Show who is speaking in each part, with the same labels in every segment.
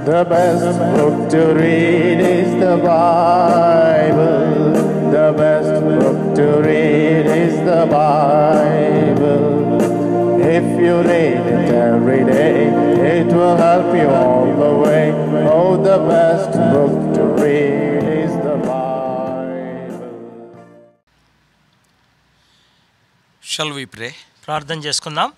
Speaker 1: The best book to read is the Bible. The best book to read is the Bible. If you read it every day, it will help you all the way. Oh, the best book to read is the Bible.
Speaker 2: Shall we pray?
Speaker 3: ప్రార్థన చేసుకుందాం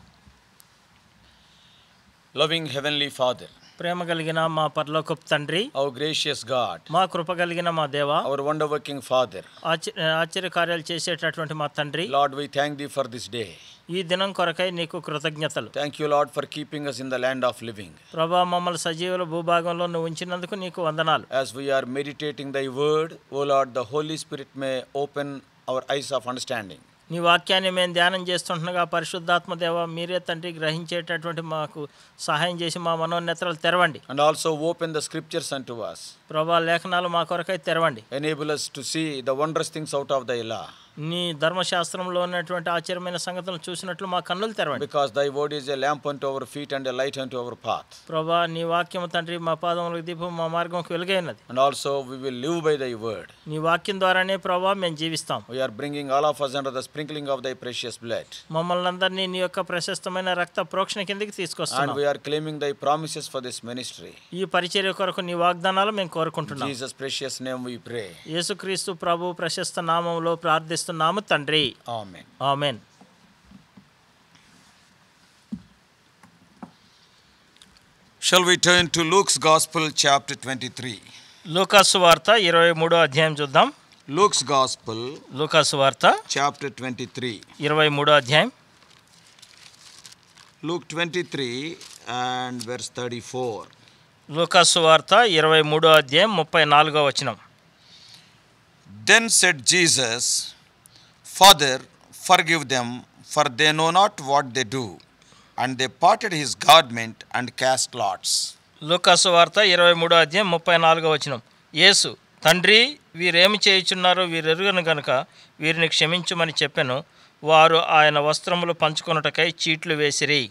Speaker 2: Loving Heavenly Father,
Speaker 3: ప్రేమ కలిగిన మా పరలోకపు తండ్రి
Speaker 2: our gracious God,
Speaker 3: మా కృప కలిగిన మా దేవ
Speaker 2: our wonder working Father,
Speaker 3: ఆశ్చర్య ఆశ్చర్యకార్యాలు చేసేటటువంటి మా తండ్రి
Speaker 2: Lord, we thank Thee for this day.
Speaker 3: ఈ దినం కొరకై నీకు కృతజ్ఞతలు
Speaker 2: Thank you, Lord, for keeping us in the land of living.
Speaker 3: ప్రభా మమ్మల్ని సజీవుల భూభాగంలో నువ్వు ఉంచినందుకు నీకు వందనాలు
Speaker 2: As we are meditating Thy word, O Lord, the Holy Spirit may open our eyes of understanding.
Speaker 3: నీ వాక్యాన్ని మేము ధ్యానం చేస్తుండగా పరిశుద్ధాత్మ దేవ మీరే తండ్రి గ్రహించేటటువంటి మాకు సహాయం చేసి మా మనోన్నతలు తెరవండి
Speaker 2: And also open the scriptures unto us.
Speaker 3: ప్రభా లేఖనాలు మా కొరకై తెరవండి
Speaker 2: Enable us to see the wondrous things out of Thy law.
Speaker 3: నీ ధర్మశాస్త్రంలో ఉన్నటువంటి ఆశ్చర్యమైన సంగతులను చూసినట్లు మా కన్నులు తెరవండి
Speaker 2: Because Thy word is a lamp unto our feet and a light unto our path.
Speaker 3: ప్రభా నీ వాక్యం తండ్రి మా పాదములకు దీపం మా మార్గంకు వెలుగైనది
Speaker 2: And also we will live by Thy word.
Speaker 3: నీ వాక్యం ద్వారానే ప్రభా మేము జీవిస్తాం
Speaker 2: We are bringing all of us under the sprinkling of Thy precious blood.
Speaker 3: మమ్మల్ని అందరినీ నీ యొక్క ప్రశస్తమైన రక్త ప్రోక్షణ కిందకి
Speaker 2: And
Speaker 3: తీసుకొస్తున్నాం
Speaker 2: we are claiming Thy promises for this ministry.
Speaker 3: ఈ పరిచర్య కొరకు నీ వాగ్దానాలు మేము
Speaker 2: In
Speaker 3: కోరుకుంటున్నాం
Speaker 2: Jesus' precious name we pray.
Speaker 3: యేసుక్రీస్తు ప్రభు ప్రశస్త నామంలో ప్రార్థిస్తున్నాము తండ్రి
Speaker 2: Amen.
Speaker 3: Amen
Speaker 2: Shall we turn to Luke's Gospel, chapter 23?
Speaker 3: లూకాసు వార్త ఇరవై మూడో అధ్యాయం చూద్దాం
Speaker 2: Luke's Gospel,
Speaker 3: లూకాసు వార్త
Speaker 2: chapter 23.
Speaker 3: ఇరవై మూడో అధ్యాయం
Speaker 2: Luke 23 and verse 34.
Speaker 3: లూకాసు వార్త ఇరవై మూడో అధ్యాయం ముప్పై నాలుగో వచనం
Speaker 2: Then said Jesus, Father, forgive them, for they know not what they do. And they parted his garment and cast lots.
Speaker 3: లూకాసు వార్త ఇరవై మూడో అధ్యాయం ముప్పై నాలుగో వచనం యేసు తండ్రి వీరేమి చేయుచున్నారో వీరెరుగను గనుక వీరిని క్షమించుమని చెప్పెను వారు ఆయన వస్త్రములు పంచుకొనుటకై చీట్లు వేసిరి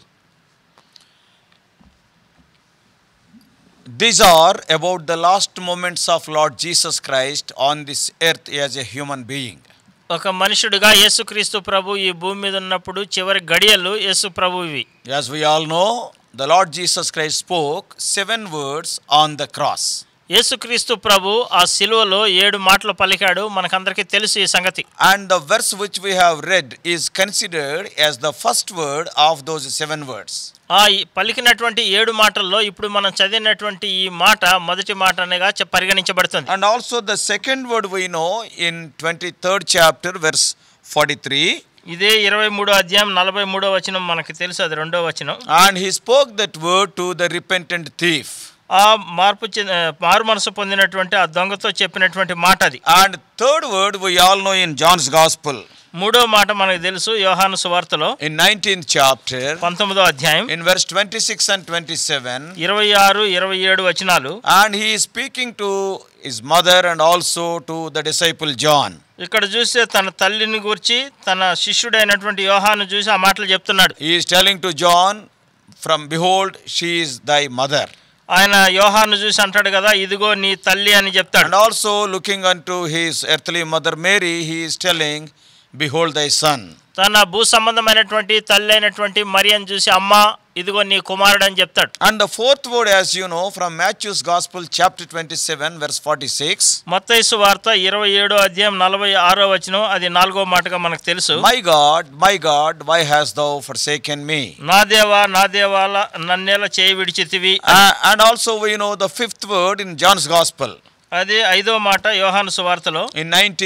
Speaker 2: These are about the last moments of Lord Jesus Christ on this earth as a human being.
Speaker 3: ఒక మనుషుడిగా యేసుక్రీస్తు ప్రభు ఈ భూమి మీద ఉన్నప్పుడు చివరి గడియలు యేసు ప్రభు ఇవి
Speaker 2: As we all know, the Lord Jesus Christ spoke seven words on the cross.
Speaker 3: యేసుక్రీస్తు ప్రభు ఆ శిలువలో ఏడు మాటలు పలికాడు మనకందరికీ తెలుసు ఈ సంగతి
Speaker 2: And the verse which we have read is considered as the first word of those seven words.
Speaker 3: ఆ ఈ పలికినటువంటి ఏడు మాటల్లో ఇప్పుడు మనం చదివినటువంటి ఈ మాట మొదటి మాట అనేగా చె- పరిగణించబడుతుంది
Speaker 2: And also the second word we know in 23rd chapter, verse 43.
Speaker 3: ఇదే ఇరవై మూడో అధ్యాయం నలభై మూడో వచనం మనకి తెలుసు అది రెండో వచనం
Speaker 2: And he spoke that word to the repentant thief.
Speaker 3: ఆ మార్పు చెంద- మారు మనసు పొందినటువంటి ఆ దొంగతో చెప్పినటువంటి మాట అది
Speaker 2: And third word we all know in John's Gospel.
Speaker 3: మూడో మాట మనకు తెలుసు యోహాను సువార్తలో
Speaker 2: In 19th chapter,
Speaker 3: పంతొమ్మిదో అధ్యాయం
Speaker 2: in verse 26 and 27,
Speaker 3: ఇరవై ఆరు ఇరవై ఏడు వచనాలు
Speaker 2: and he is speaking to his mother and also to the disciple John.
Speaker 3: ఇక్కడ చూస్తే తన తల్లిని గురించి తన శిష్యుడైనటువంటి యోహాను చూసి ఆ మాటలు చెప్తున్నాడు
Speaker 2: He is telling to John, From behold, she is thy mother.
Speaker 3: ఆయన యోహాను చూసి అంటాడు కదా ఇదిగో నీ తల్లి అని చెప్తాడు
Speaker 2: And also looking unto his earthly mother Mary, he is telling, Behold thy son.
Speaker 3: తన భూ సంబంధమైనటువంటి తల్లి అయినటువంటి మరియని చూసి అమ్మ ఇదిగో నీ కుమారుడు అని చెప్తాడు
Speaker 2: And the fourth word, as you know, from Matthew's Gospel, chapter 27, verse 46.
Speaker 3: మత్తైసు వార్త ఇరవై ఏడో అధ్యాయం నలభై ఆరో వచనం అది నాలుగో మాటగా మనకు తెలుసు
Speaker 2: My God, my God, why hast thou forsaken me?
Speaker 3: నా దేవా నా దేవాల నన్నేల చేయి విడిచితివి
Speaker 2: Uh, and also we know the fifth word in John's Gospel.
Speaker 3: అది ఐదో మాట యోహాను సువార్తలో
Speaker 2: In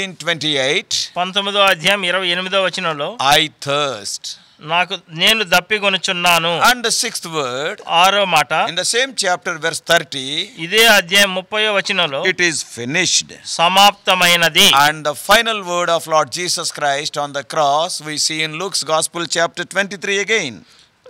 Speaker 2: 1928,
Speaker 3: పంతొమ్మిదో అధ్యాయం ఇరవై ఎనిమిదో వచనంలో
Speaker 2: I thirst.
Speaker 3: నాకు నేను దప్పికొనుచున్నాను
Speaker 2: And the sixth word,
Speaker 3: ఆరో మాట
Speaker 2: in the same chapter, verse 30,
Speaker 3: ఇదే అధ్యాయం ముప్పయో వచనంలో
Speaker 2: it is finished.
Speaker 3: సమాప్తమైనది
Speaker 2: And the final word of Lord Jesus Christ on the cross, we see in Luke's Gospel, chapter 23 again.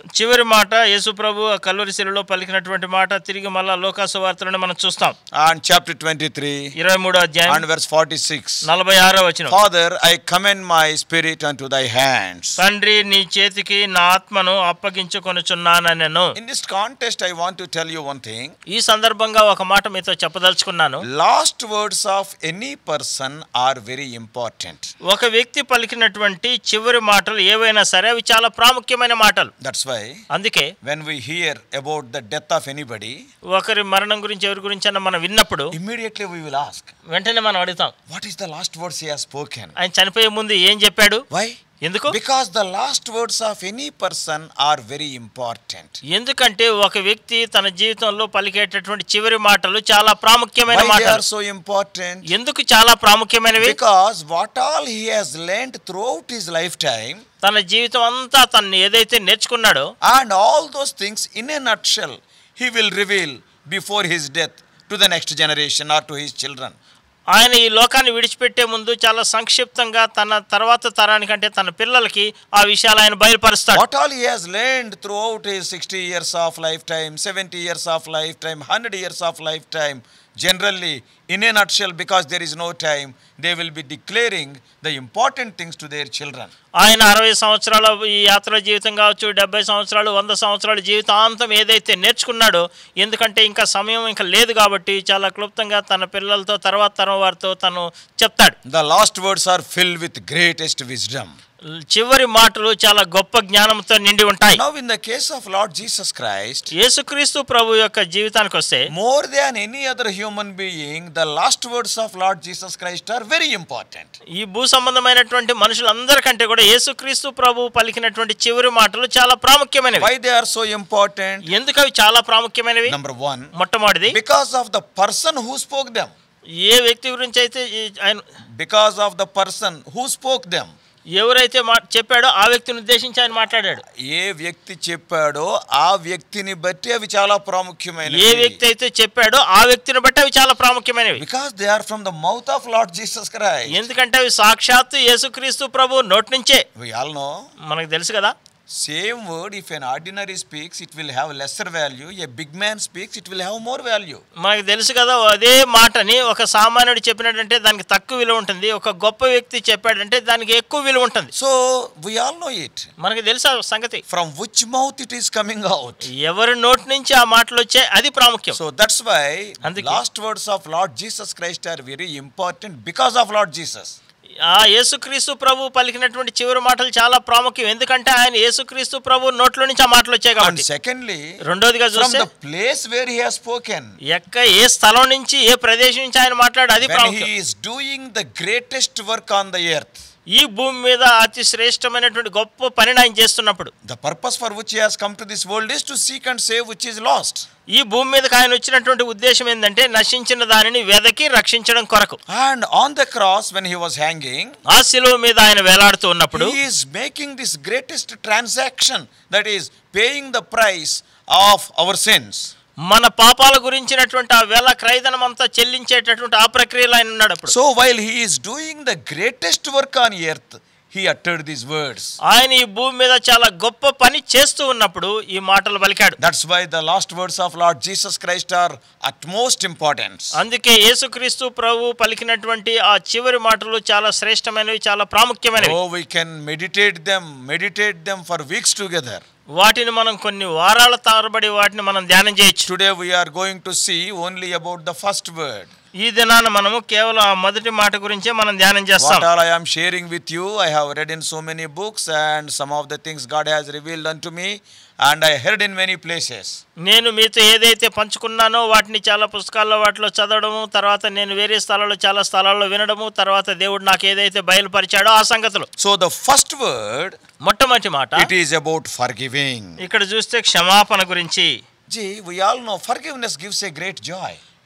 Speaker 3: చివరి మాట యేసు ప్రభు ఆ కల్వరి శిలలో పలికినటువంటి మాట తిరిగి మళ్ళా లోకాసు వార్తలను మనం చూస్తాం
Speaker 2: And chapter 23
Speaker 3: ఇరవై మూడో అధ్యాయం
Speaker 2: and verse 46.
Speaker 3: నలభై ఆరో వచ్చిన
Speaker 2: Father, I commend my spirit unto thy hands.
Speaker 3: తండ్రి నీ చేతికి నా ఆత్మను అప్పగించుకొనుచున్నానెను
Speaker 2: In this context, I want to tell you one thing.
Speaker 3: ఈ సందర్భంగా ఒక మాట మీతో చెప్పదలుచుకున్నాను
Speaker 2: Last words of any person are very important.
Speaker 3: ఒక వ్యక్తి పలికినటువంటి చివరి మాటలు ఏవైనా సరే అవి చాలా ప్రాముఖ్యమైన మాటలు
Speaker 2: That's why
Speaker 3: అందుకే
Speaker 2: when we hear about the death of anybody,
Speaker 3: ఒకరి మరణం గురించి ఎవరి గురించి అన్న మనం విన్నప్పుడు
Speaker 2: immediately we will ask,
Speaker 3: వెంటనే మనం అడుగుతాం
Speaker 2: What is the last words he has spoken?
Speaker 3: ఆయన చనిపోయే ముందు ఏం చెప్పాడు
Speaker 2: Why?
Speaker 3: ఎందుకు
Speaker 2: Because the last words of any person are very important.
Speaker 3: ఎందుకంటే ఒక వ్యక్తి తన జీవితంలో పలికేటటువంటి చివరి మాటలు చాలా ప్రాముఖ్యమైన
Speaker 2: Why they are
Speaker 3: మాటలు
Speaker 2: so important?
Speaker 3: ఎందుకు చాలా ప్రాముఖ్యమైనవి
Speaker 2: Because what all he has learned throughout his lifetime
Speaker 3: తన జీవితం అంతా తను ఏదైతే నేర్చుకున్నాడో
Speaker 2: and all those things in a nutshell he will reveal before his death to the next generation or to his children.
Speaker 3: ఆయన ఈ లోకాన్ని విడిచిపెట్టే ముందు చాలా సంక్షిప్తంగా తన తర్వాత తరానికంటే తన పిల్లలకి ఆ విషయాలు ఆయన బయలుపరుస్తాడు
Speaker 2: What all he has learned throughout his 60 years of lifetime, 70 years of lifetime, 100 years of lifetime, generally, in a nutshell, because there is no time, they will be declaring the important things to their children.
Speaker 3: ఆయన అరవై సంవత్సరాల ఈ యాత్ర జీవితం కావచ్చు డెబ్బై సంవత్సరాలు వంద సంవత్సరాల జీవితాంతం ఏదైతే నేర్చుకున్నాడో ఎందుకంటే ఇంకా సమయం ఇంకా లేదు కాబట్టి చాలా క్లుప్తంగా తన పిల్లలతో తర్వాత తరం వారితో తను చెప్తాడు
Speaker 2: The last words are filled with greatest wisdom.
Speaker 3: చివరి మాటలు చాలా గొప్ప జ్ఞానంతో నిండి ఉంటాయి
Speaker 2: Now, in the case of Lord Jesus Christ,
Speaker 3: యేసుక్రీస్తు ప్రభు యొక్క జీవితానికి వస్తే
Speaker 2: more than any other human being, the last words of Lord Jesus Christ are very important.
Speaker 3: ఈ భూ సంబంధమైనటువంటి మనుషులందరికంటే కూడా యేసుక్రీస్తు ప్రభు పలికినటువంటి చివరి మాటలు చాలా ప్రాముఖ్యమైనవి
Speaker 2: Why they are so important?
Speaker 3: ఎందుకు అవి చాలా ప్రాముఖ్యమైనవి
Speaker 2: Number one,
Speaker 3: మొట్టమొదటిది
Speaker 2: because of the person who spoke them.
Speaker 3: ఏ వ్యక్తి గురించి అయితే ఈ- ఆయన
Speaker 2: Because of the person who spoke them.
Speaker 3: ఎవరైతే మా చెప్పాడో ఆ వ్యక్తిని ఉద్దేశించి ఆయన మాట్లాడాడు
Speaker 2: ఏ వ్యక్తి చెప్పాడో ఆ వ్యక్తిని బట్టి అవి చాలా
Speaker 3: ఏ
Speaker 2: ప్రాముఖ్యమైనవి
Speaker 3: వ్యక్తి అయితే చెప్పాడో ఆ వ్యక్తిని బట్టి అవి చాలా ప్రాముఖ్యమైనవి
Speaker 2: because they are from the mouth of Lord Jesus Christ
Speaker 3: ఎందుకంటే అవి సాక్షాత్తు యేసుక్రీస్తు ప్రభు నోటి నుంచే
Speaker 2: వి ఆల్ నో
Speaker 3: మనకు తెలుసు కదా
Speaker 2: same word if an ordinary speaks it will have lesser value a big man speaks it will have more value
Speaker 3: మనకు తెలుసు కదా అదే మాటని ఒక సామాన్యుడు చెప్పినట్టంటే దానికి తక్కువ విలువ ఉంటుంది ఒక గొప్ప వ్యక్తి చెప్పాడంటే దానికి ఎక్కువ విలువ ఉంటుంది
Speaker 2: so we all know it
Speaker 3: మనకు తెలుసు ఆ సంగతి
Speaker 2: from which mouth it is coming out
Speaker 3: ఎవరి నోటి నుంచి ఆ మాటలు వచ్చాయి అది ప్రాముఖ్యం
Speaker 2: సో దట్స్ వై
Speaker 3: అందుకే-
Speaker 2: last words of Lord Jesus Christ are very important because of Lord Jesus
Speaker 3: ఆ యేసుక్రీస్తు ప్రభు పలికినటువంటి చివరి మాటలు చాలా ప్రాముఖ్యం ఎందుకంటే ఆయన యేసుక్రీస్తు ప్రభు నోట్లో నుంచి ఆ మాటలు వచ్చాయి
Speaker 2: అండ్
Speaker 3: కాబట్టి
Speaker 2: సెకండ్లీ
Speaker 3: రెండోదిగా
Speaker 2: ఫ్రమ్
Speaker 3: చూస్తే
Speaker 2: the place where he has spoken
Speaker 3: ఎక్క ఏ స్థలం నుంచి ఏ ప్రదేశం నుంచి ఆయన మాట్లాడు అది
Speaker 2: when
Speaker 3: ప్రాముఖ్యం
Speaker 2: he is doing the greatest work on the earth
Speaker 3: ఈ భూమి మీద అతి శ్రేష్టమైనటువంటి గొప్ప పనిని ఆయన చేస్తున్నప్పుడు
Speaker 2: the purpose for which he has come to this world is to seek and save which is lost
Speaker 3: ఈ భూమి మీదకి ఆయన వచ్చినటువంటి ఉద్దేశం ఏంటంటే నశించిన దానిని వెదకి రక్షించడం కొరకు
Speaker 2: and on the cross when he was hanging
Speaker 3: ఆ శిలువ మీద ఆయన వేలాడుతూ ఉన్నప్పుడు
Speaker 2: he is making this greatest transaction that is paying the price of our sins
Speaker 3: మన పాపాల గురించినటువంటి ఆ వేల క్రైదనం అంతా చెల్లించేటటువంటి ఆ ప్రక్రియలో ఆయన ఉన్నాడు అప్పుడు
Speaker 2: so while he is doing the greatest work on earth he uttered these words
Speaker 3: ఆయన ఈ భూమి మీద చాలా గొప్ప పని చేస్తూ ఉన్నప్పుడు ఈ మాటలు పలికాడు
Speaker 2: that's why the last words of lord jesus christ are utmost importance
Speaker 3: అందుకే యేసుక్రీస్తు ప్రభు పలికినటువంటి ఆ చివరి మాటలు చాలా శ్రేష్టమైనవి చాలా ప్రాముఖ్యమైనవి
Speaker 2: Oh, we can meditate them, meditate them for weeks together.
Speaker 3: వాటిని మనం కొన్ని వారాల తరబడి వాటిని మనం ధ్యానం చేయొచ్చు
Speaker 2: Today we are going to see only about the first word.
Speaker 3: ఈ దినాన మనము కేవలం ఆ మొదటి మాట గురించే మనం ధ్యానం చేస్తాం
Speaker 2: What all I am sharing with you, I have read in so many books, and some of the things God has revealed unto me, and I heard in many places.
Speaker 3: నేను మీతో ఏదైతే పంచుకున్నానో వాటిని చాలా పుస్తకాల్లో వాటిలో చదవడము తర్వాత నేను వేరే స్థలాల్లో చాలా స్థలాల్లో వినడము తర్వాత దేవుడు నాకు ఏదైతే బయలుపరిచాడో ఆ సంగతులు
Speaker 2: So the first word,
Speaker 3: మొట్టమొదటి మాట
Speaker 2: it is about forgiving.
Speaker 3: ఇక్కడ చూస్తే క్షమాపణ గురించి
Speaker 2: Gee, we all know forgiveness gives a great joy.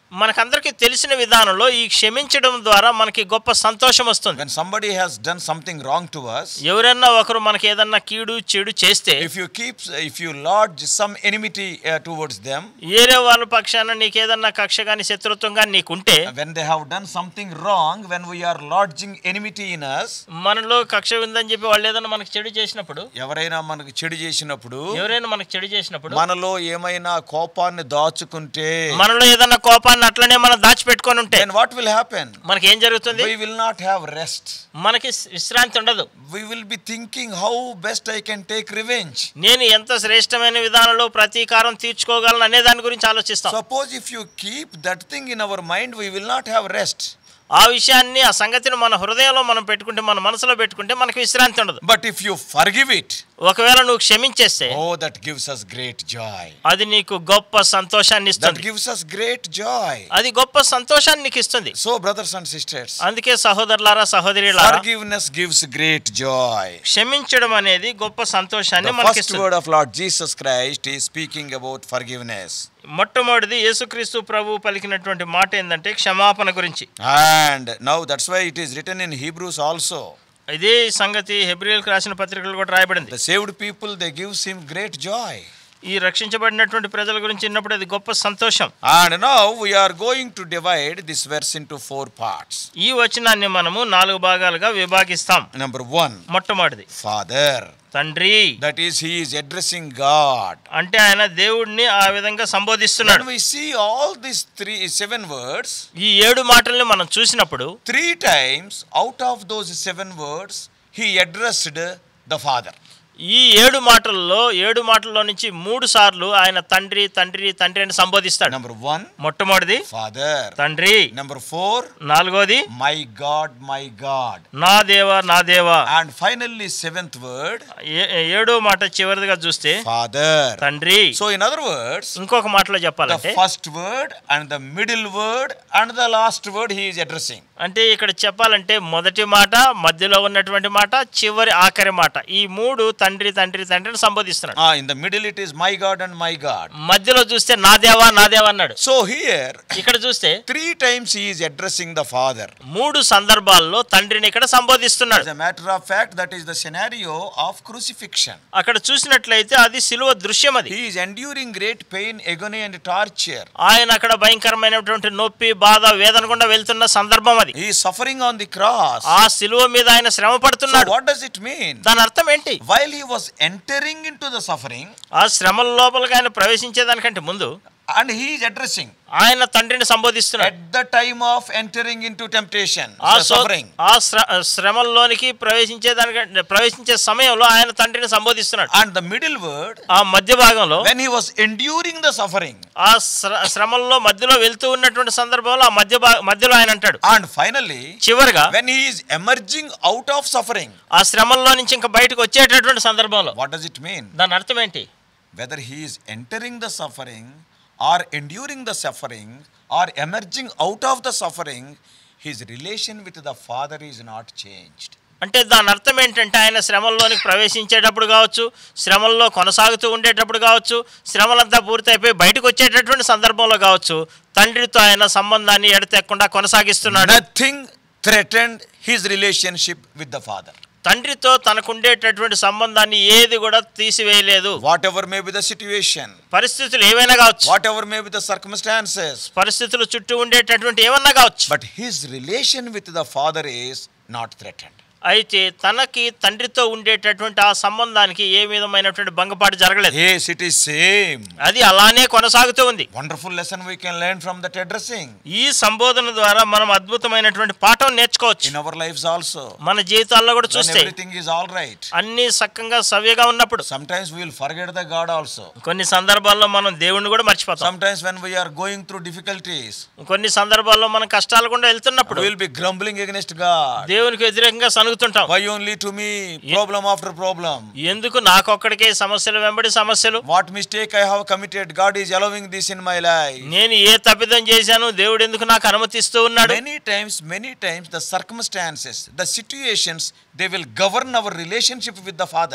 Speaker 3: మనకందరికీ తెలిసిన విధానంలో ఈ క్షమించడం ద్వారా మనకి గొప్ప సంతోషం వస్తుంది
Speaker 2: When somebody has done something wrong to us,
Speaker 3: ఎవరైనా ఒకరు మనకి ఏదన్నా కీడు చెడు చేస్తే
Speaker 2: if you keep, if you lodge some enmity uh, towards them,
Speaker 3: వేరే వాళ్ళ పక్షాన నీకేదన్నా కక్ష కానీ శత్రుత్వం కానీ నీకుంటే
Speaker 2: when they have done something wrong, when we are lodging enmity in us,
Speaker 3: మనలో కక్ష ఉందని చెప్పి వాళ్ళు ఏదన్నా మనకి చెడు చేసినప్పుడు
Speaker 2: ఎవరైనా మనకు చెడు చేసినప్పుడు
Speaker 3: ఎవరైనా మనకి చెడు చేసినప్పుడు
Speaker 2: మనలో ఏమైనా కోపాన్ని దాచుకుంటే
Speaker 3: మనలో ఏదన్నా కోపాన్ని అట్లనే మనం దాచిపెట్టుకొని ఉంటే
Speaker 2: then what will happen?
Speaker 3: మనకి ఏం జరుగుతుంది
Speaker 2: We will not have rest.
Speaker 3: మనకి విశ్రాంతి ఉండదు
Speaker 2: We will be thinking how best I can take revenge.
Speaker 3: నేను ఎంత శ్రేష్టమైన విధానంలో ప్రతీకారం తీర్చుకోగలను అనే దాని గురించి ఆలోచిస్తాం
Speaker 2: Suppose if you keep that thing in our mind, we will not have rest.
Speaker 3: ఆ విషయాన్ని ఆ సంగతిని మన హృదయంలో మనం పెట్టుకుంటే మన మనసులో పెట్టుకుంటే మనకి విశ్రాంతి ఉండదు
Speaker 2: But if you forgive it,
Speaker 3: ఒకవేళ నువ్వు క్షమించేస్తే
Speaker 2: oh, that gives us great joy.
Speaker 3: అది నీకు గొప్ప సంతోషాన్ని
Speaker 2: That
Speaker 3: ఇస్తుంది
Speaker 2: gives us great joy.
Speaker 3: అది గొప్ప సంతోషాన్ని నీకు ఇస్తుంది
Speaker 2: So, brothers and sisters,
Speaker 3: అందుకే సహోదరులారా సహోదరులారా
Speaker 2: forgiveness gives great joy.
Speaker 3: క్షమించడం అనేది గొప్ప సంతోషాన్ని
Speaker 2: The
Speaker 3: మనకి
Speaker 2: first
Speaker 3: ఇస్తుంది
Speaker 2: word of Lord Jesus Christ is speaking about forgiveness.
Speaker 3: మొట్టమొదటిది యేసుక్రీస్తు ప్రభు పలికినటువంటి మాట ఏంటంటే క్షమాపణ గురించి
Speaker 2: And now that's why it is written in Hebrews also.
Speaker 3: ఇదే సంగతి హెబ్రియల్కి రాసిన పత్రికలు కూడా రాయబడింది
Speaker 2: The saved people, they gives him great joy.
Speaker 3: ఈ రక్షించబడినటువంటి ప్రజల గురించి విన్నప్పుడు అది గొప్ప సంతోషం
Speaker 2: And now we are going to divide this verse into four parts.
Speaker 3: ఈ వచనాన్ని మనము నాలుగు భాగాలుగా విభాగిస్తాం
Speaker 2: Number one,
Speaker 3: మొట్టమొదటిది
Speaker 2: Father.
Speaker 3: తండ్రి
Speaker 2: That is, he is addressing God.
Speaker 3: అంటే ఆయన దేవుడిని ఆ విధంగా సంబోధిస్తున్నాడు
Speaker 2: When we see all these three, seven words,
Speaker 3: ఈ ఏడు మాటల్ని మనం చూసినప్పుడు
Speaker 2: three times out of those seven words, he addressed the Father.
Speaker 3: ఈ ఏడు మాటల్లో ఏడు మాటల్లో నుంచి మూడు సార్లు ఆయన తండ్రి తండ్రి తండ్రి అని సంబోధిస్తాడు
Speaker 2: Number one,
Speaker 3: మొట్టమొదటిది
Speaker 2: Father.
Speaker 3: తండ్రి
Speaker 2: Number four,
Speaker 3: నాలుగోది
Speaker 2: my God, my God.
Speaker 3: నా దేవా నా దేవా
Speaker 2: And finally, seventh word,
Speaker 3: ఏ- ఏడో మాట చివరిదిగా చూస్తే
Speaker 2: Father.
Speaker 3: తండ్రి
Speaker 2: So, in other words,
Speaker 3: ఇంకొక మాటలో
Speaker 2: the
Speaker 3: చెప్పాలంటే
Speaker 2: first word and the middle word and the last word he is addressing.
Speaker 3: అంటే ఇక్కడ చెప్పాలంటే మొదటి మాట మధ్యలో ఉన్నటువంటి మాట చివరి ఆఖరి మాట ఈ మూడు తండ్రి తండ్రి తండ్రిని సంబోధిస్తున్నాడు
Speaker 2: Ah, in the middle it is my God and my God.
Speaker 3: మధ్యలో చూస్తే నా దేవా నా దేవా అన్నాడు
Speaker 2: So here,
Speaker 3: ఇక్కడ చూస్తే
Speaker 2: three times he is addressing the Father.
Speaker 3: మూడు సందర్భాల్లో తండ్రిని ఇక్కడ సంబోధిస్తున్నాడు
Speaker 2: As a matter of fact, that is the scenario of crucifixion.
Speaker 3: అక్కడ చూసినట్లయితే అది సిలువ దృశ్యం అది
Speaker 2: He is enduring great pain, agony, and torture.
Speaker 3: ఆయన అక్కడ భయంకరమైనటువంటి నొప్పి బాధ వేదన గుండా వెళ్తున్న సందర్భం అది
Speaker 2: He is suffering on the cross.
Speaker 3: ఆ సిలువ మీద ఆయన శ్రమ
Speaker 2: So,
Speaker 3: పడుతున్నాడు
Speaker 2: what does it mean?
Speaker 3: దాని అర్థం ఏంటి
Speaker 2: While he was entering into the suffering,
Speaker 3: ఆ శ్రమల లోపలికి ఆయన ప్రవేశించేదానికంటే ముందు
Speaker 2: and he is addressing
Speaker 3: ఆయన తండ్రిని సంబోధిస్తున్నాడు
Speaker 2: at the time of entering into temptation,
Speaker 3: ఆ
Speaker 2: the
Speaker 3: సో-
Speaker 2: suffering.
Speaker 3: ఆ శ్ర- శ్రమల్లోనికి ప్రవేశించేదానికంటే ప్రవేశించే సమయంలో ఆయన తండ్రిని సంబోధిస్తున్నాడు
Speaker 2: And the middle word,
Speaker 3: ఆ మధ్య భాగంలో
Speaker 2: when he was enduring the suffering.
Speaker 3: ఆ శ్ర- శ్రమల్లో మధ్యలో వెళ్తూ ఉన్నటువంటి సందర్భంలో ఆ మధ్య భా- మధ్యలో ఆయన అంటాడు
Speaker 2: And finally,
Speaker 3: చివరిగా
Speaker 2: when he is emerging out of suffering,
Speaker 3: ఆ శ్రమల్లో నుంచి ఇంకా బయటకు వచ్చేటటువంటి సందర్భంలో
Speaker 2: what does it mean?
Speaker 3: దాని అర్థం ఏంటి
Speaker 2: Whether he is entering the suffering or enduring the suffering or emerging out of the suffering, his relation with the Father is not changed.
Speaker 3: అంటే దాని అర్థం ఏంటంటే ఆయన శ్రమల్లోనికి ప్రవేశించేటప్పుడు కావచ్చు శ్రమల్లో కొనసాగుతూ ఉండేటప్పుడు కావచ్చు శ్రమలంతా పూర్తయిపోయి బయటకు వచ్చేటటువంటి సందర్భంలో కావచ్చు తండ్రితో ఆయన సంబంధాన్ని ఎడతెక్కకుండా కొనసాగిస్తున్నాడు
Speaker 2: Nothing threatened his relationship with the Father.
Speaker 3: తండ్రితో తనకుండేటటువంటి సంబంధాన్ని ఏది కూడా తీసివేయలేదు
Speaker 2: Whatever may be the situation,
Speaker 3: పరిస్థితులు ఏవైనా కావచ్చు
Speaker 2: whatever may be the circumstances,
Speaker 3: పరిస్థితులు చుట్టూ ఉండేటటువంటి ఏమన్నా కావచ్చు
Speaker 2: but his relation with the Father is not threatened.
Speaker 3: అయితే తనకి తండ్రితో ఉండేటటువంటి ఆ సంబంధానికి ఏ విధమైనటువంటి భంగపాటు జరగలేదు
Speaker 2: Yes, it is same.
Speaker 3: అది అలానే కొనసాగుతూ ఉంది
Speaker 2: Wonderful lesson we can learn from that addressing
Speaker 3: ఈ సంబోధన ద్వారా మనం అద్భుతమైనటువంటి పాఠం నేర్చుకోవచ్చు
Speaker 2: in our lives also.
Speaker 3: మన జీవితాల్లో కూడా
Speaker 2: When
Speaker 3: చూస్తే
Speaker 2: everything is all right.
Speaker 3: అన్ని సక్కంగా సవ్యగా ఉన్నప్పుడు
Speaker 2: Sometimes we will forget the God also.
Speaker 3: కొన్ని సందర్భాల్లో మనం దేవుణ్ణి కూడా మర్చిపోతాం
Speaker 2: Sometimes when we are going through difficulties,
Speaker 3: కొన్ని సందర్భాల్లో మనం కష్టాలు కూడా వెళ్తున్నప్పుడు
Speaker 2: we will be grumbling against God.
Speaker 3: దేవునికి వ్యతిరేకంగా సనుగుతుంటాం
Speaker 2: Why only to me? Problem after problem.
Speaker 3: ఎందుకు నాకొక్కడికే సమస్యలు వెంబడి సమస్యలు
Speaker 2: What mistake I have committed? God is allowing this in my life.
Speaker 3: నేను ఏ తప్పిదం చేశాను దేవుడు ఎందుకు నాకు అనుమతిస్తూ ఉన్నాడు
Speaker 2: Many times, many times, the circumstances, the situations, they will govern our relationship with the Father.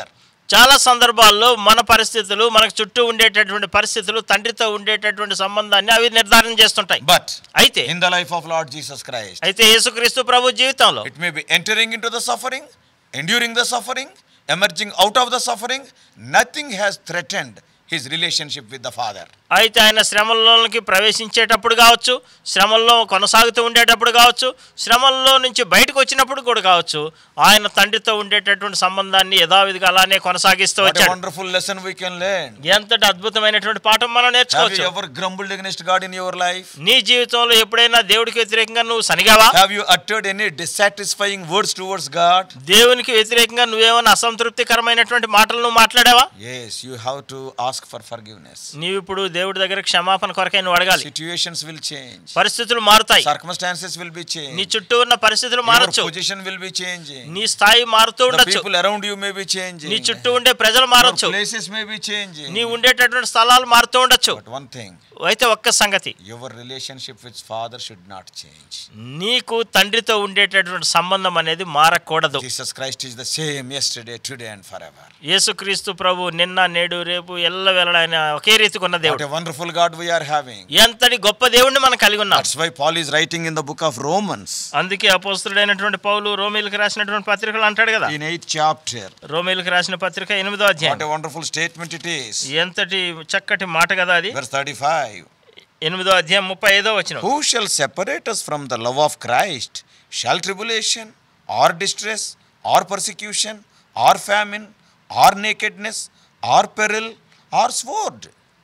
Speaker 3: చాలా సందర్భాల్లో మన పరిస్థితులు మనకు చుట్టూ ఉండేటటువంటి పరిస్థితులు తండ్రితో ఉండేటటువంటి సంబంధాన్ని అవి నిర్ధారణ చేస్తుంటాయి
Speaker 2: But
Speaker 3: అయితే
Speaker 2: in the life of Lord Jesus Christ,
Speaker 3: అయితే యేసుక్రీస్తు ప్రభు జీవితంలో
Speaker 2: it may be entering into the suffering, enduring the suffering, emerging out of the suffering. Nothing has threatened his relationship with the Father.
Speaker 3: అయితే ఆయన శ్రమల్లోకి ప్రవేశించేటప్పుడు కావచ్చు శ్రమల్లో కొనసాగుతూ ఉండేటప్పుడు కావచ్చు శ్రమల్లో నుంచి బయటకు వచ్చినప్పుడు కూడా కావచ్చు ఆయన తండ్రితో ఉండేటటువంటి సంబంధాన్ని యథావిధిగా అలానే కొనసాగిస్తూ
Speaker 2: What a
Speaker 3: వచ్చాడు
Speaker 2: wonderful lesson we can learn.
Speaker 3: ఎంతటి అద్భుతమైనటువంటి పాఠం మనం
Speaker 2: Have
Speaker 3: నేర్చుకోవచ్చు
Speaker 2: you ever grumbled against God in your life?
Speaker 3: నీ జీవితంలో ఎప్పుడైనా దేవుడికి వ్యతిరేకంగా నువ్వు సనిగావా
Speaker 2: Have you uttered any dissatisfying words towards God?
Speaker 3: దేవునికి వ్యతిరేకంగా నువ్వేమైనా అసంతృప్తికరమైనటువంటి మాటలు నువ్వు మాట్లాడావా
Speaker 2: Yes, you have to ask for forgiveness.
Speaker 3: నీవు ఇప్పుడు దేవుడి దగ్గర క్షమాపణ కొరకై నువ్వు అడగాలి
Speaker 2: Situations will change.
Speaker 3: పరిస్థితులు మారుతాయి
Speaker 2: Circumstances will be
Speaker 3: నీ
Speaker 2: changed.
Speaker 3: చుట్టూ ఉన్న పరిస్థితులు
Speaker 2: Your
Speaker 3: మారచ్చు
Speaker 2: position will be changing.
Speaker 3: నీ స్థాయి మారుతూ
Speaker 2: The
Speaker 3: ఉండొచ్చు
Speaker 2: people around you may be changing.
Speaker 3: నీ చుట్టూ ఉండే ప్రజలు
Speaker 2: Your
Speaker 3: మారచ్చు
Speaker 2: places may be changing.
Speaker 3: నీ ఉండేటటువంటి స్థలాలు మారుతూ ఉండొచ్చు
Speaker 2: But one thing,
Speaker 3: అయితే ఒక్క సంగతి
Speaker 2: your relationship with Father should not change.
Speaker 3: నీకు తండ్రితో ఉండేటటువంటి సంబంధం అనేది మారకూడదు
Speaker 2: Jesus Christ is the same yesterday, today, and forever.
Speaker 3: యేసుక్రీస్తు ప్రభు నిన్న నేడు రేపు ఎల్ల ఆయన ఒకే రీతికి ఉన్న
Speaker 2: What
Speaker 3: దేవుడు
Speaker 2: a wonderful God we are having.
Speaker 3: ఎంతటి గొప్ప దేవుడిని మనం కలిగి ఉన్నాం
Speaker 2: That's why Paul is writing in the book of Romans
Speaker 3: అందుకే అపోస్తుడైనటువంటి పౌలు రోమిలకు రాసినటువంటి పత్రికలు అంటాడు కదా
Speaker 2: in 8th chapter.
Speaker 3: రోమిలకు రాసిన పత్రిక ఎనిమిదో
Speaker 2: What
Speaker 3: అధ్యాయం
Speaker 2: a wonderful statement it is.
Speaker 3: ఎంతటి చక్కటి మాట కదా అది
Speaker 2: Verse 35.
Speaker 3: ఎనిమిదో అధ్యాయం ముప్పై ఐదో వచ్చిన
Speaker 2: Who shall separate us from the love of Christ? Shall tribulation, or distress, or persecution, or famine, or nakedness, or peril, or sword?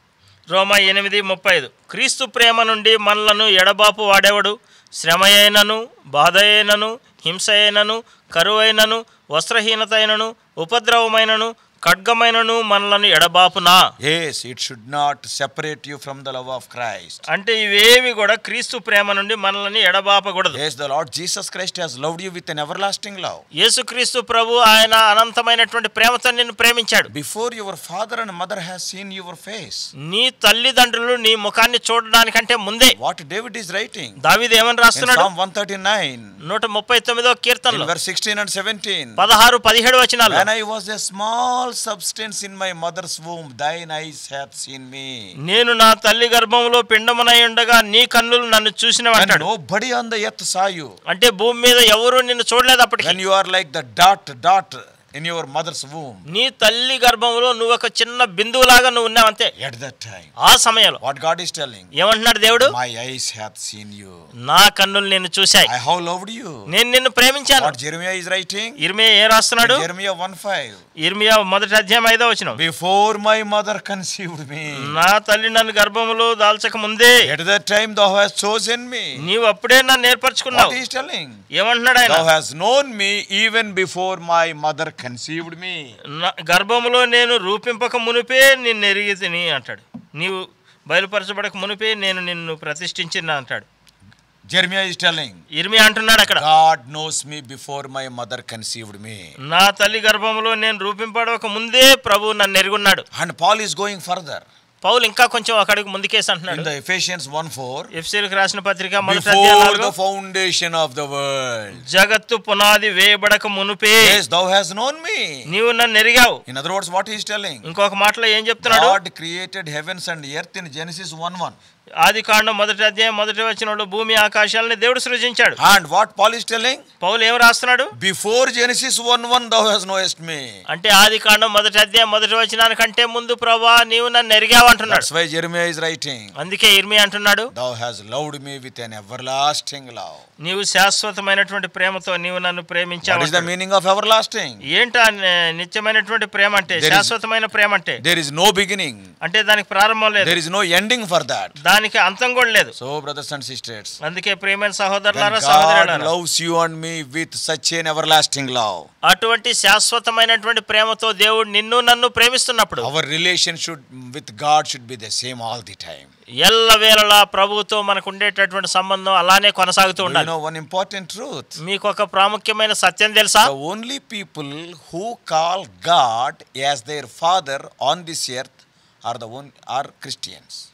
Speaker 3: రోమా ఎనిమిది ముప్పై ఐదు క్రీస్తు ప్రేమ నుండి మనలను ఎడబాపు వాడేవాడు శ్రమ అయినను బాధ అయినను హింస అయినను కరువైనను వస్త్రహీనత అయినను ఉపద్రవమైనను ఖడ్గమైనను మనలను ఎడబాపునా
Speaker 2: Yes, it should not separate you from the love of Christ.
Speaker 3: అంటే ఇవేవి కూడా క్రీస్తు ప్రేమ నుండి మనల్ని ఎడబాపకూడదు
Speaker 2: Yes, the Lord Jesus Christ has loved you with an everlasting love.
Speaker 3: యేసుక్రీస్తు ప్రభు ఆయన అనంతమైనటువంటి ప్రేమతో నిన్ను ప్రేమించాడు
Speaker 2: Before your father and mother has seen your face.
Speaker 3: నీ తల్లిదండ్రులు నీ ముఖాన్ని చూడడానికంటే ముందే
Speaker 2: What David is writing
Speaker 3: దావీదు ఏమని
Speaker 2: in
Speaker 3: రాస్తున్నాడు
Speaker 2: Psalm 139,
Speaker 3: నూట ముప్పై తొమ్మిదో
Speaker 2: in
Speaker 3: కీర్తనలో
Speaker 2: verse 16 and 17.
Speaker 3: పదహారు పదిహేడు వచనాలు
Speaker 2: When I was a small substance in my mother's womb, thine eyes have seen me.
Speaker 3: నేను నా తల్లి గర్భంలో పిండమునై ఉండగా నీ కన్నులు నన్ను
Speaker 2: And
Speaker 3: చూసినవంటాడు
Speaker 2: nobody on the earth saw you.
Speaker 3: అంటే భూమి మీద ఎవరు నిన్ను చూడలేదు అప్పటికి
Speaker 2: When you are like the dot, dot in your mother's womb.
Speaker 3: నీ తల్లి గర్భంలో నువ్వు ఒక చిన్న బిందువులాగా నువ్వు ఉన్నావు అంతే
Speaker 2: At that time,
Speaker 3: ఆ సమయంలో
Speaker 2: what God is telling,
Speaker 3: ఏమంటున్నాడు దేవుడు
Speaker 2: my eyes have seen you.
Speaker 3: నా కన్నులు నిన్ను చూశాయి
Speaker 2: I have loved you.
Speaker 3: నేను నిన్ను ప్రేమించాను
Speaker 2: What Jeremiah is writing?
Speaker 3: ఇర్మియా ఏం రాస్తున్నాడు
Speaker 2: Jeremiah 1 5.
Speaker 3: ఇర్మియా మొదటి అధ్యాయం ఐదో వచ్చిన
Speaker 2: Before my mother conceived me,
Speaker 3: నా తల్లి నన్ను గర్భములో దాల్చక ముందే
Speaker 2: at that time thou hast chosen me.
Speaker 3: నీవు అప్పుడే నన్ను
Speaker 2: What
Speaker 3: ఏర్పరచుకున్నావు
Speaker 2: he is telling?
Speaker 3: ఏమంటున్నాడు ఆయన
Speaker 2: Thou hast known me even before my mother conceived me.
Speaker 3: నా గర్భములో నేను రూపింపక మునిపే నిన్ను ఎరిగి తిని అంటాడు నీవు బయలుపరచబడక మునిపే నేను నిన్ను ప్రతిష్ఠించిన అంటాడు
Speaker 2: Jeremiah is telling,
Speaker 3: ఇర్మి అంటున్నాడు అక్కడ
Speaker 2: God knows me before my mother conceived me.
Speaker 3: నా తల్లి గర్భంలో నేను రూపింపడక ముందే ప్రభు నన్ను ఎరుగున్నాడు
Speaker 2: And Paul is going further.
Speaker 3: పౌలు ఇంకా కొంచెం అక్కడికి ముందుకేసి
Speaker 2: In
Speaker 3: అంటున్నాడు
Speaker 2: the Ephesians 1 4,
Speaker 3: ఎఫ్సీలకు రాసిన పత్రిక మొదటి అధ్యాయం
Speaker 2: before
Speaker 3: నాలుగు,
Speaker 2: the foundation of the world.
Speaker 3: జగత్తు పునాది వేయబడక మునుపే
Speaker 2: Yes, thou hast known me.
Speaker 3: నీవు నన్ను ఎరిగావు
Speaker 2: In other words, what he is telling?
Speaker 3: ఇంకొక మాటలో ఏం చెప్తున్నాడు
Speaker 2: God created heavens and earth in Genesis 1 1.
Speaker 3: ఆది కాండం మొదటి అధ్యాయం మొదటి వచ్చిన భూమి ఆకాశాలని దేవుడు సృజించాడు
Speaker 2: And what Paul is telling?
Speaker 3: పౌలు ఏం రాస్తున్నాడు
Speaker 2: Before Genesis 1 1, thou hast knowest me.
Speaker 3: అంటే ఆది కాండం మొదటి అధ్యాయం మొదటి వచనానికంటే ముందు ప్రభా నీవు నన్ను ఎరిగావు అంటున్నాడు
Speaker 2: That's why Jeremiah is writing,
Speaker 3: అందుకే ఇర్మి అంటున్నాడు
Speaker 2: Thou hast loved me with an everlasting love.
Speaker 3: నీవు శాశ్వతమైనటువంటి ప్రేమతో నీవు నన్ను ప్రేమించావు
Speaker 2: What is the
Speaker 3: అంటాడు.
Speaker 2: meaning of everlasting?
Speaker 3: ఏంటా ని- నిత్యమైనటువంటి ప్రేమ అంటే
Speaker 2: There is-
Speaker 3: శాశ్వతమైన ప్రేమ అంటే
Speaker 2: There is no beginning,
Speaker 3: అంటే దానికి ప్రారంభం లేదు
Speaker 2: there is no ending for that.
Speaker 3: దానికి అంతం కూడా లేదు
Speaker 2: So, brothers and sisters,
Speaker 3: అందుకే ప్రియమైన
Speaker 2: when
Speaker 3: సహోదరులారా
Speaker 2: God
Speaker 3: సహోదరులారా
Speaker 2: loves you and me with such an everlasting love,
Speaker 3: అటువంటి శాశ్వతమైనటువంటి ప్రేమతో దేవుడు నిన్ను నన్ను ప్రేమిస్తున్నప్పుడు
Speaker 2: our relation should with God should be the same all the time.
Speaker 3: ఎల్లవేళలా ప్రభువుతో మనకు ఉండేటటువంటి సంబంధం అలానే కొనసాగుతూ
Speaker 2: Do you
Speaker 3: ఉండాలి
Speaker 2: know one important truth?
Speaker 3: మీకు ఒక ప్రాముఖ్యమైన సత్యం తెలుసా
Speaker 2: The only people who call God as their father on this earth are the one are Christians.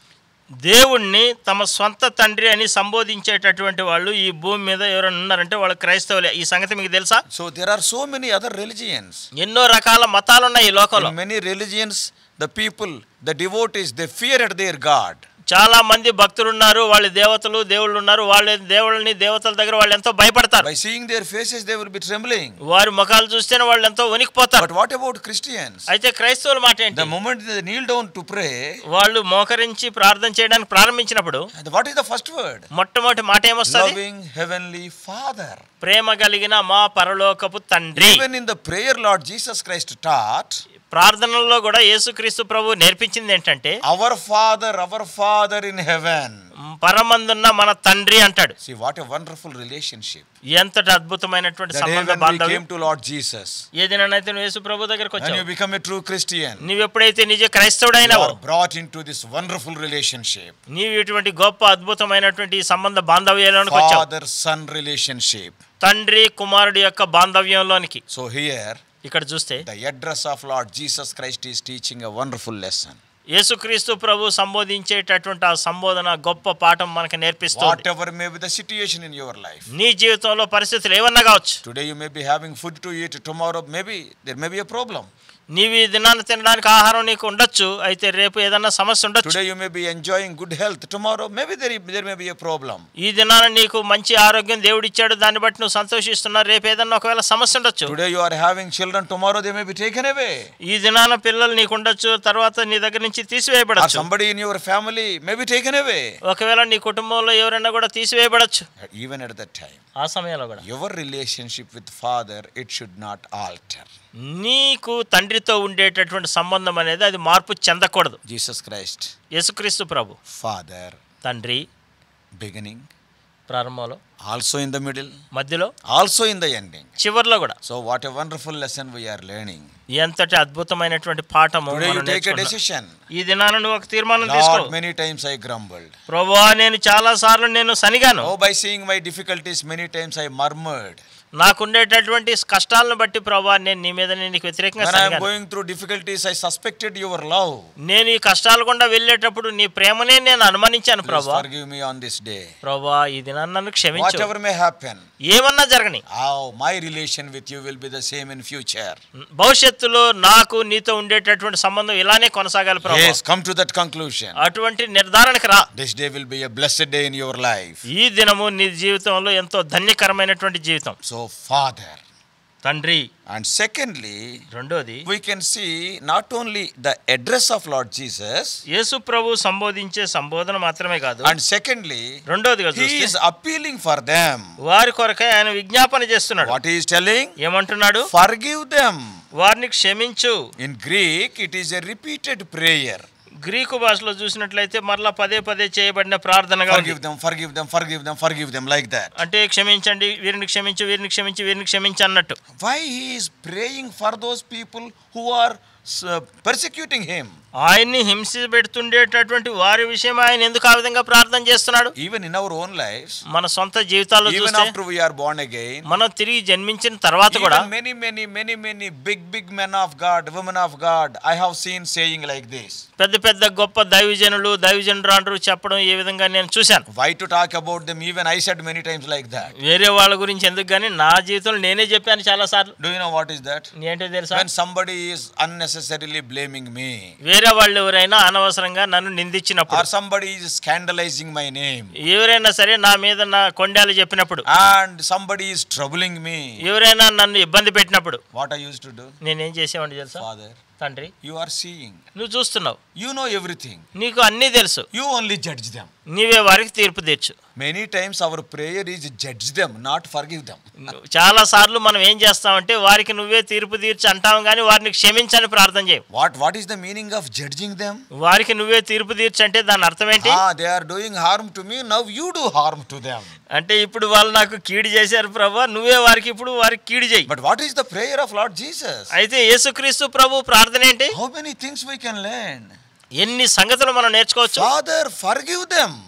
Speaker 3: దేవుణ్ణి తమ సొంత తండ్రి అని సంబోధించేటటువంటి వాళ్ళు ఈ భూమి మీద ఎవరైనా ఉన్నారంటే వాళ్ళు క్రైస్తవులే ఈ సంగతి మీకు తెలుసా
Speaker 2: So there are so many other religions.
Speaker 3: ఎన్నో రకాల మతాలు ఉన్నాయి ఈ లోకంలో
Speaker 2: In many religions, the people, the devotees, they feared their God.
Speaker 3: చాలా మంది భక్తులు ఉన్నారు వాళ్ళు దేవతలు దేవుళ్ళు ఉన్నారు వాళ్ళ దేవుళ్ళని దేవతల దగ్గర వాళ్ళు ఎంతో భయపడతారు
Speaker 2: By seeing their faces, they will be trembling.
Speaker 3: వారి ముఖాలు చూస్తేనే వాళ్ళు ఎంతో వణికిపోతారు
Speaker 2: But what about Christians?
Speaker 3: అయితే క్రైస్తవుల మాట ఏంటి
Speaker 2: The moment they kneel down to pray,
Speaker 3: వాళ్ళు మోకరించి ప్రార్థన చేయడానికి ప్రారంభించినప్పుడు
Speaker 2: and what is the first word?
Speaker 3: మొట్టమొదటి మాట ఏమొస్తుంది
Speaker 2: Loving Heavenly Father.
Speaker 3: ప్రేమ కలిగిన మా పరలోకపు తండ్రి
Speaker 2: Even in the prayer, Lord Jesus Christ taught,
Speaker 3: ప్రార్థనల్లో కూడా యేసుక్రీస్తు ప్రభు నేర్పించింది ఏంటంటే
Speaker 2: Our Father, our Father in heaven.
Speaker 3: పరమందున్న మన తండ్రి అంటాడు
Speaker 2: See, what a wonderful relationship.
Speaker 3: ఎంతటి అద్భుతమైన
Speaker 2: The day
Speaker 3: సంబంధ
Speaker 2: when we
Speaker 3: బాంధవ్యం
Speaker 2: came to Lord Jesus,
Speaker 3: ఏ దినానైతే నువ్వు యేసు ప్రభు దగ్గరకు
Speaker 2: when you
Speaker 3: వచ్చావు
Speaker 2: become a true Christian,
Speaker 3: నువ్వు ఎప్పుడైతే నిజ
Speaker 2: you
Speaker 3: క్రైస్తవుడైనావో
Speaker 2: are brought into this wonderful relationship.
Speaker 3: నీవు ఇటువంటి గొప్ప అద్భుతమైనటువంటి ఈ సంబంధ బాంధవ్యంలోనికి వచ్చావు
Speaker 2: Father son relationship.
Speaker 3: తండ్రి కుమారుడి యొక్క బాంధవ్యంలోనికి
Speaker 2: So, here,
Speaker 3: ఇక్కడ చూస్తే
Speaker 2: the address of Lord Jesus Christ is teaching a wonderful lesson.
Speaker 3: యేసుక్రీస్తు ప్రభు సంబోధించేటటువంటి ఆ సంబోధన గొప్ప పాఠం మనకు నేర్పిస్తుంది
Speaker 2: Whatever may be the situation in your life.
Speaker 3: నీ జీవితంలో పరిస్థితులు ఏమన్నా కావచ్చు
Speaker 2: Today, you may be having food to eat. Tomorrow, maybe there may be a problem.
Speaker 3: నీవు ఈ దినాన్ని తినడానికి ఆహారం నీకు ఉండొచ్చు అయితే రేపు ఏదన్నా సమస్య ఉండొచ్చు
Speaker 2: Today, you may be enjoying good health. Tomorrow, maybe there, there may be a problem.
Speaker 3: ఈ దినాన నీకు మంచి ఆరోగ్యం దేవుడు ఇచ్చాడు దాన్ని బట్టి నువ్వు సంతోషిస్తున్నా రేపు ఏదన్నా ఒకవేళ సమస్య ఉండొచ్చు
Speaker 2: Today, you are having children. Tomorrow, they may be taken away.
Speaker 3: ఈ దినాన పిల్లలు నీకు ఉండొచ్చు తర్వాత నీ దగ్గర నుంచి
Speaker 2: Or
Speaker 3: తీసివేయబడచ్చు
Speaker 2: somebody in your family may be taken away.
Speaker 3: ఒకవేళ నీ కుటుంబంలో ఎవరైనా కూడా తీసివేయబడచ్చు
Speaker 2: Even at that time,
Speaker 3: ఆ సమయంలో కూడా
Speaker 2: your relationship with Father, it should not alter.
Speaker 3: నీకు తండ్రితో ఉండేటటువంటి సంబంధం అనేది అది మార్పు చెందకూడదు
Speaker 2: Jesus Christ,
Speaker 3: యేసుక్రీస్తు ప్రభు
Speaker 2: Father,
Speaker 3: తండ్రి
Speaker 2: beginning,
Speaker 3: ప్రారంభంలో
Speaker 2: also in the middle,
Speaker 3: మధ్యలో
Speaker 2: also in the ending.
Speaker 3: చివర్లో కూడా
Speaker 2: So, what a wonderful lesson we are learning.
Speaker 3: ఎంతటి అద్భుతమైనటువంటి పాఠము
Speaker 2: Today, you
Speaker 3: మనం
Speaker 2: take a
Speaker 3: నేర్చుకుంటున్నాం.
Speaker 2: decision.
Speaker 3: ఈ దినాన నువ్వు ఒక తీర్మానం తీసుకో
Speaker 2: Lord, many times I grumbled.
Speaker 3: ప్రభువా నేను చాలా సార్లు నేను సనిగాను
Speaker 2: Oh, by seeing my difficulties, many times I murmured.
Speaker 3: నాకుండేటటువంటి కష్టాలను బట్టి ప్రభా నేను నీ మీద నేను నీకు వ్యతిరేకంగా
Speaker 2: When I am
Speaker 3: సనిగాను.
Speaker 2: going through difficulties, I suspected your love.
Speaker 3: నేను ఈ కష్టాలు గుండా వెళ్ళేటప్పుడు నీ ప్రేమనే నేను అనుమానించాను
Speaker 2: Please
Speaker 3: ప్రభా
Speaker 2: forgive me on this day.
Speaker 3: ప్రభా ఈ దినాన్ని నన్ను క్షమించు
Speaker 2: Whatever may happen,
Speaker 3: ఏమన్నా జరగని
Speaker 2: how my relation with you will be the same in future.
Speaker 3: భవిష్యత్తులో నాకు నీతో ఉండేటటువంటి సంబంధం ఇలానే కొనసాగాలి ప్రభా
Speaker 2: Yes, come to that conclusion.
Speaker 3: అటువంటి నిర్ధారణకు రా
Speaker 2: This day will be a blessed day in your life.
Speaker 3: ఈ దినము నీ జీవితంలో ఎంతో ధన్యకరమైనటువంటి జీవితం
Speaker 2: So, Father.
Speaker 3: తండ్రి
Speaker 2: And secondly,
Speaker 3: రెండోది
Speaker 2: we can see not only the address of Lord Jesus,
Speaker 3: యేసు ప్రభు సంబోధించే సంబోధన మాత్రమే కాదు
Speaker 2: and secondly,
Speaker 3: రెండోదిగా
Speaker 2: He
Speaker 3: చూస్తే
Speaker 2: is appealing for them.
Speaker 3: వారి కొరకై ఆయన విజ్ఞాపన చేస్తున్నాడు
Speaker 2: What He is telling?
Speaker 3: ఏమంటున్నాడు
Speaker 2: Forgive them.
Speaker 3: వారిని క్షమించు
Speaker 2: In Greek, it is a repeated prayer.
Speaker 3: గ్రీకు భాషలో చూసినట్లయితే మరలా పదే పదే చేయబడిన ప్రార్థనగా ఉంది
Speaker 2: Forgive them, forgive them, forgive them, forgive them, like that.
Speaker 3: అంటే క్షమించండి వీరిని క్షమించు వీరిని క్షమించు వీరిని క్షమించు అన్నట్టు
Speaker 2: Why He is praying for those people who are uh, persecuting Him?
Speaker 3: ఆయన్ని హింస పెడుతుండేటటువంటి వారి విషయం ఆయన ఎందుకు ఆ విధంగా ప్రార్థన చేస్తున్నాడు
Speaker 2: Even in our own lives,
Speaker 3: మన సొంత జీవితాల్లో
Speaker 2: even
Speaker 3: చూస్తే
Speaker 2: after we are born again,
Speaker 3: మనం తిరిగి జన్మించిన తర్వాత కూడా
Speaker 2: even many, many, many, many big, big men of God, women of God, I have seen saying like this.
Speaker 3: పెద్ద పెద్ద గొప్ప దైవజనులు దైవజనురాండ్రు చెప్పడం ఏ విధంగా నేను చూశాను
Speaker 2: Why to talk about them? Even I said many times like that.
Speaker 3: వేరే వాళ్ళ గురించి ఎందుకు కానీ నా జీవితంలో నేనే చెప్పాను చాలా సార్లు
Speaker 2: Do you know what is that?
Speaker 3: ఏంటో తెలుసా
Speaker 2: When somebody is unnecessarily blaming me,
Speaker 3: వేరే వాళ్ళు ఎవరైనా అనవసరంగా నన్ను నిందించినప్పుడు
Speaker 2: or somebody is scandalizing my name,
Speaker 3: ఎవరైనా సరే నా మీద నా కొండాలు చెప్పినప్పుడు
Speaker 2: and somebody is troubling me,
Speaker 3: ఎవరైనా నన్ను ఇబ్బంది పెట్టినప్పుడు
Speaker 2: what I used to do?
Speaker 3: నేనేం చేసేవాడిని తెలుసా
Speaker 2: Father,
Speaker 3: తండ్రి
Speaker 2: you are seeing,
Speaker 3: నువ్వు చూస్తున్నావు
Speaker 2: you know everything,
Speaker 3: నీకు అన్నీ తెలుసు
Speaker 2: you only judge them.
Speaker 3: నీవే వారికి తీర్పు తీర్చు
Speaker 2: Many times our prayer is judge them, not forgive them.
Speaker 3: చాలా సార్లు మనం ఏం చేస్తామంటే వారికి నువ్వే తీర్పు తీర్చి అంటాం కానీ వారిని క్షమించని ప్రార్థన చేయం
Speaker 2: What, what is the meaning of judging them?
Speaker 3: వారికి నువ్వే తీర్పు తీర్చి అంటే దాని అర్థం ఏంటి
Speaker 2: Ah, they are doing harm to me, now you do harm to them.
Speaker 3: అంటే ఇప్పుడు వాళ్ళు నాకు కీడు చేశారు ప్రభా నువ్వే వారికి ఇప్పుడు వారికి కీడు చేయి
Speaker 2: But what is the prayer of Lord Jesus?
Speaker 3: అయితే యేసుక్రీస్తు ప్రభు ప్రార్థన ఏంటి
Speaker 2: How many things we can learn?
Speaker 3: ఎన్ని సంగతులు మనం నేర్చుకోవచ్చు
Speaker 2: Father, forgive them.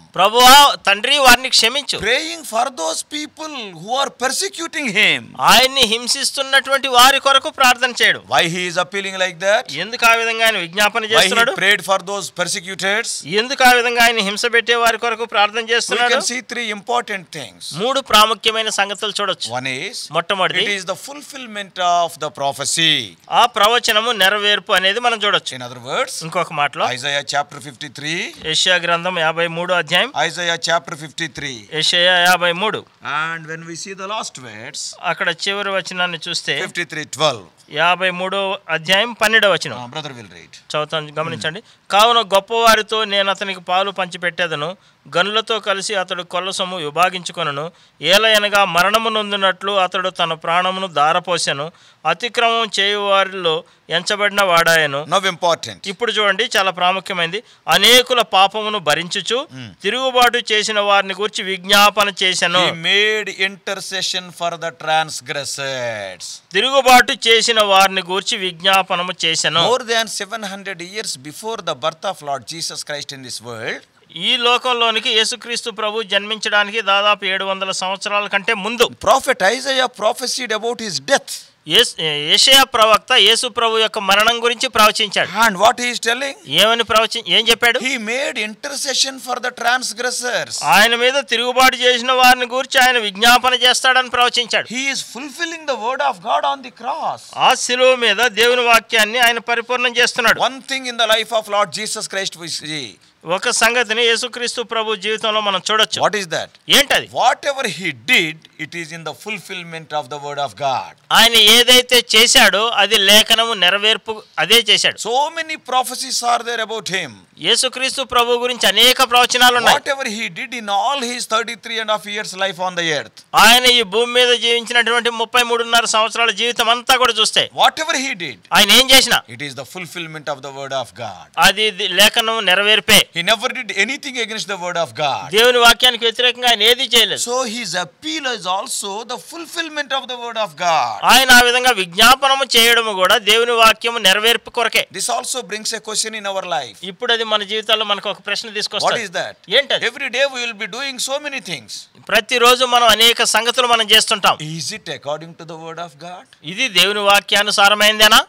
Speaker 3: ప్రభువా తండ్రి వారిని క్షమించు
Speaker 2: Praying for those people who are persecuting him.
Speaker 3: ఆయన్ని హింసిస్తున్నటువంటి వారి కొరకు ప్రార్థన చేయడు
Speaker 2: Why he is appealing like that?
Speaker 3: ఎందుకు ఆ విధంగా ఆయన విజ్ఞాపన
Speaker 2: Why he
Speaker 3: చేస్తున్నాడు
Speaker 2: prayed for those persecutors?
Speaker 3: ఎందుకు ఆ విధంగా ఆయన హింస పెట్టే వారి కొరకు ప్రార్థన
Speaker 2: We
Speaker 3: చేస్తున్నాడు
Speaker 2: can see three important things.
Speaker 3: మూడు ప్రాముఖ్యమైన సంగతులు చూడొచ్చు
Speaker 2: One is,
Speaker 3: మొట్టమొదటి
Speaker 2: it is the fulfillment of the prophecy.
Speaker 3: ఆ ప్రవచనము నెరవేర్పు అనేది మనం చూడొచ్చు
Speaker 2: In other words,
Speaker 3: ఇంకొక మాటలో
Speaker 2: Isaiah chapter 53,
Speaker 3: యెషయా గ్రంథం యాభై మూడో అధ్యాయం
Speaker 2: Isaiah chapter 53.
Speaker 3: యెషయా యాభై మూడు
Speaker 2: And when we see the last words,
Speaker 3: అక్కడ చివరి వచనాన్ని చూస్తే
Speaker 2: 53 12.
Speaker 3: యాభై మూడో అధ్యాయం పన్నెండవ వచనం
Speaker 2: Uh, brother will read.
Speaker 3: చదువుతాను గమనించండి కావున గొప్పవారితో నేను అతనికి పాలు పంచిపెట్టేదను గనులతో కలిసి అతడు కొల్ల సొమ్ము విభాగించుకొనను ఏలయనగా మరణము నొందినట్లు అతడు తన ప్రాణమును దారపోసెను అతిక్రమం చేయువారిలో ఎంచబడిన వాడాయను
Speaker 2: Now important.
Speaker 3: ఇప్పుడు చూడండి చాలా ప్రాముఖ్యమైనది అనేకుల పాపమును భరించుచు తిరుగుబాటు చేసిన వారిని గురించి విజ్ఞాపన చేశాను
Speaker 2: He made intercession for the transgressors.
Speaker 3: తిరుగుబాటు చేసిన వారిని గూర్చి విజ్ఞాపనము చేశాను
Speaker 2: More than 700 years before the birth of Lord Jesus Christ in this world,
Speaker 3: ఈ లోకంలోనికి యేసుక్రీస్తు ప్రభు జన్మించడానికి దాదాపు ఏడు వందల సంవత్సరాల కంటే ముందు
Speaker 2: prophet Isaiah prophesied about his death.
Speaker 3: యేస్- యెషయా ప్రవక్త యేసు ప్రభు యొక్క మరణం గురించి ప్రవచించాడు
Speaker 2: And what he is telling?
Speaker 3: ఏమని ప్రవచి ఏం చెప్పాడు
Speaker 2: He made intercession for the transgressors.
Speaker 3: ఆయన మీద తిరుగుబాటు చేసిన వారిని గురించి ఆయన విజ్ఞాపన చేస్తాడని ప్రవచించాడు
Speaker 2: He is fulfilling the word of God on the cross.
Speaker 3: ఆ శిలువ మీద దేవుని వాక్యాన్ని ఆయన పరిపూర్ణం చేస్తున్నాడు
Speaker 2: One thing in the life of Lord Jesus Christ we see.
Speaker 3: ఒక సంగతిని యేసుక్రీస్తు ప్రభు జీవితంలో మనం చూడొచ్చు
Speaker 2: What is that?
Speaker 3: ఏంటది
Speaker 2: Whatever he did, it is in the fulfillment of the word of God.
Speaker 3: ఆయన ఏదైతే చేశాడో అది లేఖనము నెరవేర్పు అదే చేశాడు
Speaker 2: So many prophecies are there about him.
Speaker 3: యేసుక్రీస్తు ప్రభు గురించి అనేక ప్రవచనాలు ఉన్నాయి
Speaker 2: Whatever he did in all his 33 and a half years life on the earth,
Speaker 3: ఆయన ఈ భూమి మీద జీవించినటువంటి ముప్పై మూడున్నర సంవత్సరాల జీవితం అంతా కూడా చూస్తే
Speaker 2: whatever he did,
Speaker 3: ఆయన ఏం చేసినా
Speaker 2: it is the fulfillment of the word of God.
Speaker 3: అది ది- లేఖనం నెరవేర్పే
Speaker 2: He never did anything against the word of God.
Speaker 3: దేవుని వాక్యానికి వ్యతిరేకంగా ఆయన ఏది చేయలేదు
Speaker 2: So his appeal is also the fulfillment of the word of God.
Speaker 3: ఆయన ఆ విధంగా విజ్ఞాపనము చేయడము కూడా దేవుని వాక్యము నెరవేర్పు కొరకే
Speaker 2: This also brings a question in our life.
Speaker 3: ఇప్పుడు అది మన జీవితాల్లో మనకు ఒక ప్రశ్న
Speaker 2: What
Speaker 3: తీసుకొస్తుంది
Speaker 2: is that?
Speaker 3: ఏంటది
Speaker 2: Every day we will be doing so many things.
Speaker 3: ప్రతిరోజు మనం అనేక సంగతులు మనం చేస్తుంటాం
Speaker 2: Is it according to the word of God?
Speaker 3: ఇది దేవుని వాక్యానుసారమైందేనా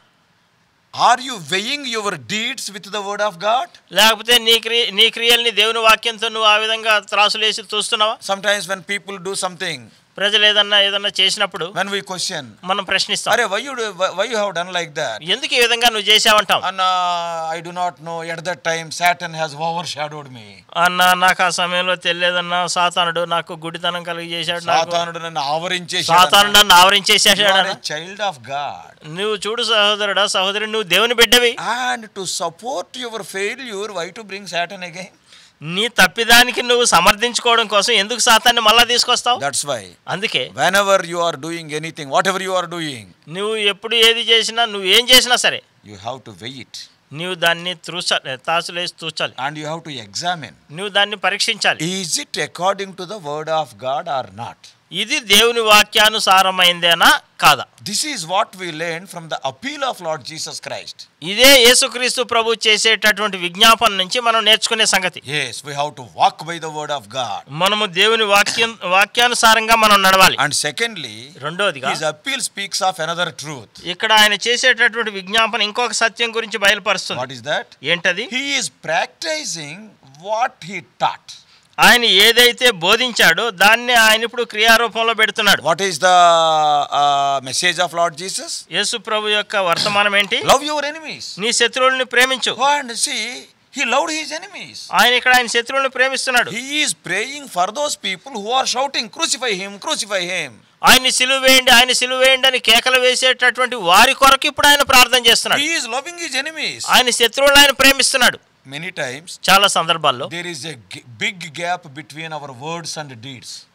Speaker 2: Are you weighing your deeds with the word of God?
Speaker 3: లేకపోతే నీ క్రియ నీ క్రియల్ని దేవుని వాక్యంతో నువ్వు ఆ విధంగా త్రాసులేసి చూస్తున్నావా
Speaker 2: Sometimes when people do something,
Speaker 3: ప్రజలు ఏదన్నా ఏదన్నా చేసినప్పుడు
Speaker 2: when we question,
Speaker 3: మనం ప్రశ్నిస్తాం
Speaker 2: Are why you do, why, why you have done like that?
Speaker 3: ఎందుకు ఈ విధంగా నువ్వు చేసావంటాం
Speaker 2: And uh, I do not know. At that time, Satan has overshadowed me.
Speaker 3: అన్న నాకు ఆ సమయంలో తెలియదన్నా సాతానుడు నాకు గుడితనం కలిగి చేశాడు నాకు
Speaker 2: సాతానుడు నన్ను ఆవరించేసి
Speaker 3: సాతానుడు నన్ను ఆవరించేసేసాడు అన్న.
Speaker 2: చైల్డ్ ఆఫ్ గాడ్
Speaker 3: నువ్వు చూడు సహోదరుడా సహోదరి నువ్వు దేవుని బిడ్డవి
Speaker 2: and to support your failure why to bring Satan again
Speaker 3: నీ తప్పిదానికి నువ్వు సమర్థించుకోవడం కోసం ఎందుకు సాతాన్ని మళ్ళా తీసుకొస్తావు
Speaker 2: దట్స్ వై
Speaker 3: అందుకే
Speaker 2: whenever you are doing anything whatever you are doing
Speaker 3: నువ్వు ఎప్పుడు ఏది చేసినా నువ్వు ఏం చేసినా సరే
Speaker 2: you have to weigh it
Speaker 3: నువ్వు దాన్ని త్రూచాలి తాసులేసి తూచాలి
Speaker 2: and you have to examine
Speaker 3: నువ్వు దాన్ని పరీక్షించాలి
Speaker 2: is it according to the word of God or not
Speaker 3: ఇది దేవుని వాక్యానుసారమైందేనా కాదా
Speaker 2: this is what we learn from the appeal of Lord Jesus Christ
Speaker 3: ఇదే యేసుక్రీస్తు ప్రభు చేసేటటువంటి విజ్ఞాపన నుంచి మనం నేర్చుకునే సంగతి
Speaker 2: Yes, we have to walk by the word of God.
Speaker 3: మనము దేవుని వాక్యం వాక్యానుసారంగా మనం నడవాలి
Speaker 2: And secondly,
Speaker 3: రెండోదిగా
Speaker 2: his appeal speaks of another truth.
Speaker 3: ఇక్కడ ఆయన చేసేటటువంటి విజ్ఞాపన ఇంకొక సత్యం గురించి బయలుపరుస్తుంది
Speaker 2: What is that?
Speaker 3: ఏంటది
Speaker 2: He is practicing what he taught.
Speaker 3: ఆయన ఏదైతే బోధించాడో దాన్ని ఆయన ఇప్పుడు క్రియారూపంలో పెడుతున్నాడు
Speaker 2: What is the uh, message of Lord Jesus?
Speaker 3: యేసు ప్రభు యొక్క వర్తమానం ఏంటి
Speaker 2: Love your enemies.
Speaker 3: నీ శత్రువుల్ని ప్రేమించు
Speaker 2: And see, he loved his enemies.
Speaker 3: ఆయన ఇక్కడ ఆయన శత్రువుల్ని ప్రేమిస్తున్నాడు
Speaker 2: He is praying for those people who are shouting, Crucify him, crucify him.
Speaker 3: ఆయన్ని సిలువ వేయండి ఆయన సిలువ వేయండి అని కేకలు వేసేటటువంటి వారి కొరకు ఇప్పుడు ఆయన ప్రార్థన చేస్తున్నాడు
Speaker 2: He is loving his enemies.
Speaker 3: ఆయన శత్రువులను ఆయన ప్రేమిస్తున్నాడు
Speaker 2: Many times,
Speaker 3: చాలా సందర్భాల్లో
Speaker 2: there is a g- big gap between our words and deeds.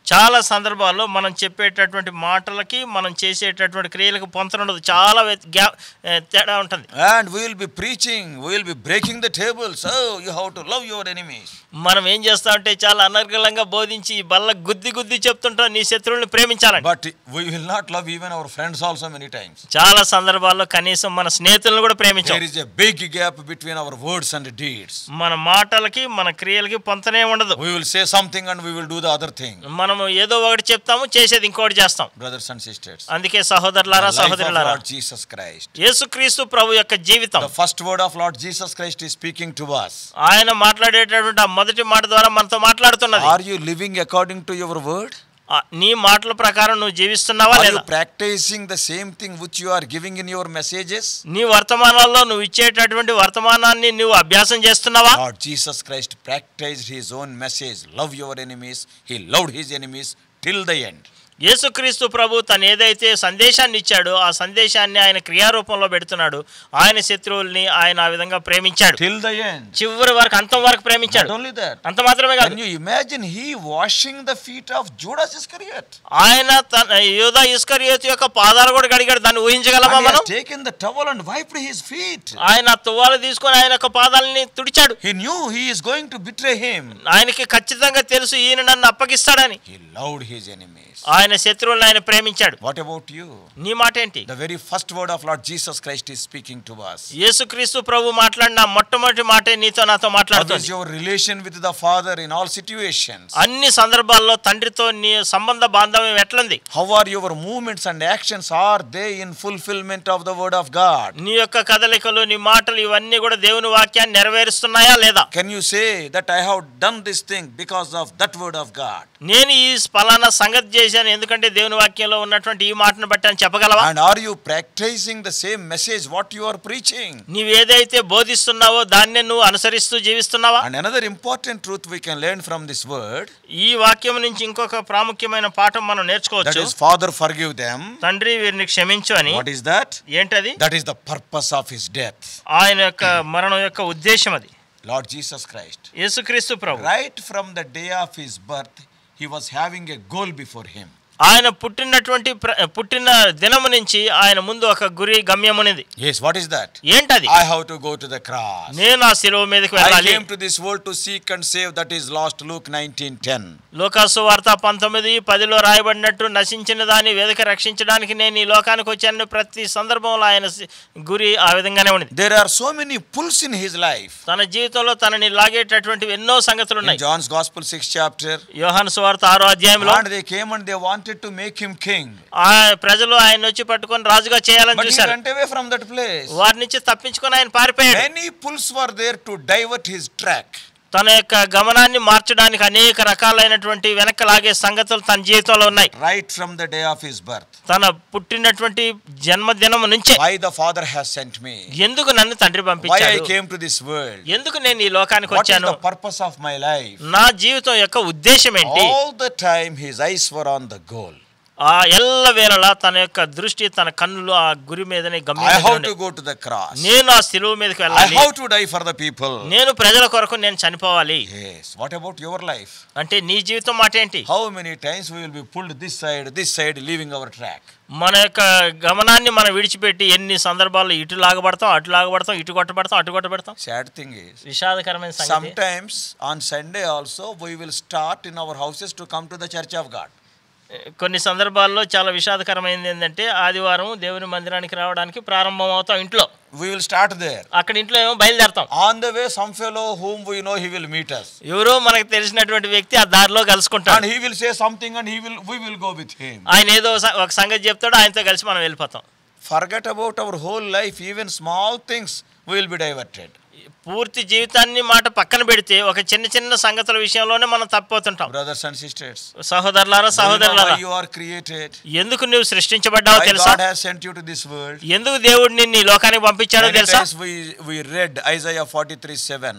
Speaker 3: చాలా సందర్భాల్లో మనం చెప్పేటటువంటి మాటలకి మనం చేసేటటువంటి క్రియలకు పొంతన ఉండదు చాలా వ్యత్- గ్యా ఏ, తేడా ఉంటుంది
Speaker 2: And we will be preaching, we will be breaking the tables. Oh, you have to love your enemies.
Speaker 3: మనం ఏం చేస్తామంటే చాలా అనర్గళంగా బోధించి ఈ బల్ల గుద్ది గుద్ది చెప్తుంటాం నీ శత్రువుల్ని ప్రేమించాలని
Speaker 2: But we will not love even our friends also many times.
Speaker 3: చాలా సందర్భాల్లో కనీసం మన స్నేహితులను కూడా ప్రేమించాం
Speaker 2: There is a big gap between our words and deeds.
Speaker 3: మన మాటలకి మన క్రియలకి పొంతనే ఉండదు
Speaker 2: We will say something and we will do the other thing.
Speaker 3: మనం ఏదో ఒకటి చెప్తాము చేసేది ఇంకోటి చేస్తాం
Speaker 2: Brothers and sisters.
Speaker 3: అందుకే సహోదరులారా
Speaker 2: The life of
Speaker 3: సహోదరులారా
Speaker 2: Lord Jesus Christ.
Speaker 3: యేసుక్రీస్తు ప్రభు యొక్క జీవితం
Speaker 2: The first word of Lord Jesus Christ is speaking to us.
Speaker 3: ఆయన మాట్లాడేటటువంటి ఆ మొదటి మాట ద్వారా మనతో మాట్లాడుతున్నది
Speaker 2: Are you living according to your word?
Speaker 3: ఆ, నీ మాటల ప్రకారం నువ్వు జీవిస్తున్నావా
Speaker 2: Are you
Speaker 3: లేదా
Speaker 2: practicing the same thing which you are giving in your messages?
Speaker 3: నీ వర్తమానాల్లో నువ్వు ఇచ్చేటటువంటి వర్తమానాన్ని నువ్వు అభ్యాసం చేస్తున్నావా
Speaker 2: Lord Jesus Christ practiced his own message love your enemies. He loved his enemies till the end.
Speaker 3: యేసుక్రీస్తు ప్రభు తను ఏదైతే సందేశాన్ని ఇచ్చాడో ఆ సందేశాన్ని ఆయన క్రియారూపంలో పెడుతున్నాడు ఆయన శత్రువుల్ని ఆయన ఆ విధంగా ప్రేమించాడు
Speaker 2: Till the end.
Speaker 3: చివరి వరకు అంతం వరకు ప్రేమించాడు
Speaker 2: Not only that.
Speaker 3: అంత మాత్రమే
Speaker 2: Can
Speaker 3: కాదు
Speaker 2: you imagine he washing the feet of Judas Iscariot?
Speaker 3: ఆయన తన యోధా ఇస్కరియోతు యొక్క పాదాలు కూడా కడిగాడు దాన్ని ఊహించగలమా
Speaker 2: And he
Speaker 3: మనం
Speaker 2: has taken the towel and wiped his feet.
Speaker 3: ఆయన ఆ తువ్వాలు తీసుకొని ఆయన యొక్క పాదాలని తుడిచాడు
Speaker 2: He knew he is going to betray him.
Speaker 3: ఆయనకి ఖచ్చితంగా తెలుసు ఈయన నన్ను అప్పగిస్తాడని
Speaker 2: He loved his enemies.
Speaker 3: ఆయన శత్రువులను ఆయన ప్రేమించాడు
Speaker 2: What about you?
Speaker 3: నీ మాట ఏంటి
Speaker 2: The very first word of Lord Jesus Christ is speaking to us.
Speaker 3: యేసుక్రీస్తు ప్రభు మాట్లాడిన మొట్టమొదటి మాటే నీతో నాతో
Speaker 2: What is
Speaker 3: మాట్లాడుతుంది
Speaker 2: your relation with the Father in all situations?
Speaker 3: అన్ని సందర్భాల్లో తండ్రితో నీ సంబంధ బాంధవ్యం ఎట్లుంది
Speaker 2: How are your movements and actions? Are they in fulfillment of the word of God?
Speaker 3: నీ యొక్క కదలికలు నీ మాటలు ఇవన్నీ కూడా దేవుని వాక్యాన్ని నెరవేరుస్తున్నాయా లేదా
Speaker 2: Can you say that I have done this thing because of that word of God?
Speaker 3: నేను ఈ ఫలానా సంగతి చేశాను ఎందుకంటే దేవుని వాక్యంలో ఉన్నటువంటి ఈ మాటను బట్టి అని చెప్పగలవా
Speaker 2: And are you practicing the same message what you are preaching?
Speaker 3: నీవేదైతే బోధిస్తున్నావో దాన్నే నువ్వు అనుసరిస్తూ జీవిస్తున్నావా
Speaker 2: And another important truth we can learn from this word
Speaker 3: ఈ వాక్యం నుంచి ఇంకొక ప్రాముఖ్యమైన పాఠం మనం
Speaker 2: that
Speaker 3: నేర్చుకోవచ్చు
Speaker 2: is, Father, forgive them.
Speaker 3: తండ్రి వీరిని క్షమించు అని
Speaker 2: What is that?
Speaker 3: ఏంటది
Speaker 2: That is the purpose of his death.
Speaker 3: ఆయన యొక్క మరణం యొక్క ఉద్దేశం అది
Speaker 2: Lord Jesus Christ.
Speaker 3: యేసుక్రీస్తు ప్రభు
Speaker 2: Right from the day of his birth, he was having a goal before him.
Speaker 3: ఆయన పుట్టినటువంటి ప్ర- పుట్టిన దినము నుంచి ఆయన ముందు ఒక గురి గమ్యమునిది
Speaker 2: Yes, what is that?
Speaker 3: ఏంటది
Speaker 2: I have to go to the cross.
Speaker 3: నేను ఆ శిలువ మీదకి
Speaker 2: I
Speaker 3: వెళ్ళాలి
Speaker 2: came to this world to seek and save. That is lost. Luke 19:10.
Speaker 3: లోకాసు వార్త పంతొమ్మిది పదిలో రాయబడినట్టు నశించిన దాన్ని వెదక రక్షించడానికి నేను ఈ లోకానికి వచ్చాను ప్రతి సందర్భంలో ఆయన సి- గురి ఆ విధంగానే ఉంది
Speaker 2: There are so many pulls in his life.
Speaker 3: తన జీవితంలో తనని లాగేటటువంటి ఎన్నో సంగతులు
Speaker 2: In
Speaker 3: ఉన్నాయి
Speaker 2: John's Gospel, 6th chapter,
Speaker 3: యోహాను సువార్త ఆరో అధ్యాయంలో
Speaker 2: and they came and they wanted to make him king.
Speaker 3: ఆ ప్రజలు ఆయన వచ్చి పట్టుకొని రాజుగా చేయాలని
Speaker 2: But he
Speaker 3: చూశారు
Speaker 2: went away from that place.
Speaker 3: వారి నుంచి తప్పించుకొని ఆయన పారిపోయాడు
Speaker 2: Many pulls were there to divert his track.
Speaker 3: తన యొక్క గమనాన్ని మార్చడానికి అనేక రకాలైనటువంటి వెనక్కి లాగే సంగతులు తన జీవితంలో ఉన్నాయి
Speaker 2: Right from the day of his birth.
Speaker 3: తన పుట్టినటువంటి జన్మదినం నుంచే
Speaker 2: Why the Father has sent me.
Speaker 3: ఎందుకు నన్ను తండ్రి
Speaker 2: Why I
Speaker 3: పంపించాడు
Speaker 2: came to this world.
Speaker 3: ఎందుకు నేను ఈ లోకానికి
Speaker 2: What is
Speaker 3: వచ్చాను
Speaker 2: the purpose of my life.
Speaker 3: నా జీవితం యొక్క ఉద్దేశం ఏంటి
Speaker 2: All the time his eyes were on the goal.
Speaker 3: ఆ ఎల్ల వేళలా తన యొక్క దృష్టి తన కన్నులు ఆ గురి మీదనే
Speaker 2: I
Speaker 3: గమ్యం
Speaker 2: have to go to the cross.
Speaker 3: నేను ఆ శిలువ మీదకి
Speaker 2: I
Speaker 3: వెళ్ళాలి
Speaker 2: have to die for the people.
Speaker 3: నేను ప్రజల కొరకు నేను చనిపోవాలి
Speaker 2: Yes. What about your life?
Speaker 3: అంటే నీ జీవితం మాట ఏంటి
Speaker 2: How many times we will be pulled this side, this side, leaving our track?
Speaker 3: మన యొక్క గమనాన్ని మనం విడిచిపెట్టి ఎన్ని సందర్భాల్లో ఇటు లాగబడతాం అటు లాగబడతాం ఇటు కొట్టబడతాం అటు కొట్టబడతాం
Speaker 2: Sad thing is,
Speaker 3: విషాదకరమైన సంగతి
Speaker 2: sometimes on Sunday also we will start in our houses to come to the church of God.
Speaker 3: కొన్ని సందర్భాల్లో చాలా విషాదకరమైనది ఏంటంటే ఆదివారం దేవుని మందిరానికి రావడానికి ప్రారంభం అవుతాం ఇంట్లో
Speaker 2: We will start there.
Speaker 3: అక్కడ ఇంట్లో ఏమో బయలుదేరతాం
Speaker 2: On the way, some fellow whom we know he will meet us.
Speaker 3: ఎవరో మనకు తెలిసినటువంటి వ్యక్తి ఆ దారిలో కలుసుకుంటాడు
Speaker 2: And he will say something and he will we will go with him.
Speaker 3: ఆయన ఏదో స- ఒక సంగతి చెప్తాడు ఆయనతో కలిసి మనం వెళ్ళిపోతాం
Speaker 2: Forget about our whole life, even small things we will be diverted.
Speaker 3: పూర్తి జీవితాన్ని మాట పక్కన పెడితే ఒక చిన్న చిన్న సంగతుల విషయంలోనే మనం తప్పిపోతుంటాం
Speaker 2: Brothers and sisters,
Speaker 3: సహోదరులారా
Speaker 2: do you know
Speaker 3: సహోదరులారా
Speaker 2: why you are created?
Speaker 3: ఎందుకు నువ్వు సృష్టించబడ్డావో
Speaker 2: Why
Speaker 3: తెలుసా
Speaker 2: God has sent you to this world?
Speaker 3: ఎందుకు దేవుడు నిన్ను ఈ లోకానికి పంపించాడో
Speaker 2: Many
Speaker 3: తెలుసా
Speaker 2: times we, we read Isaiah 43 7.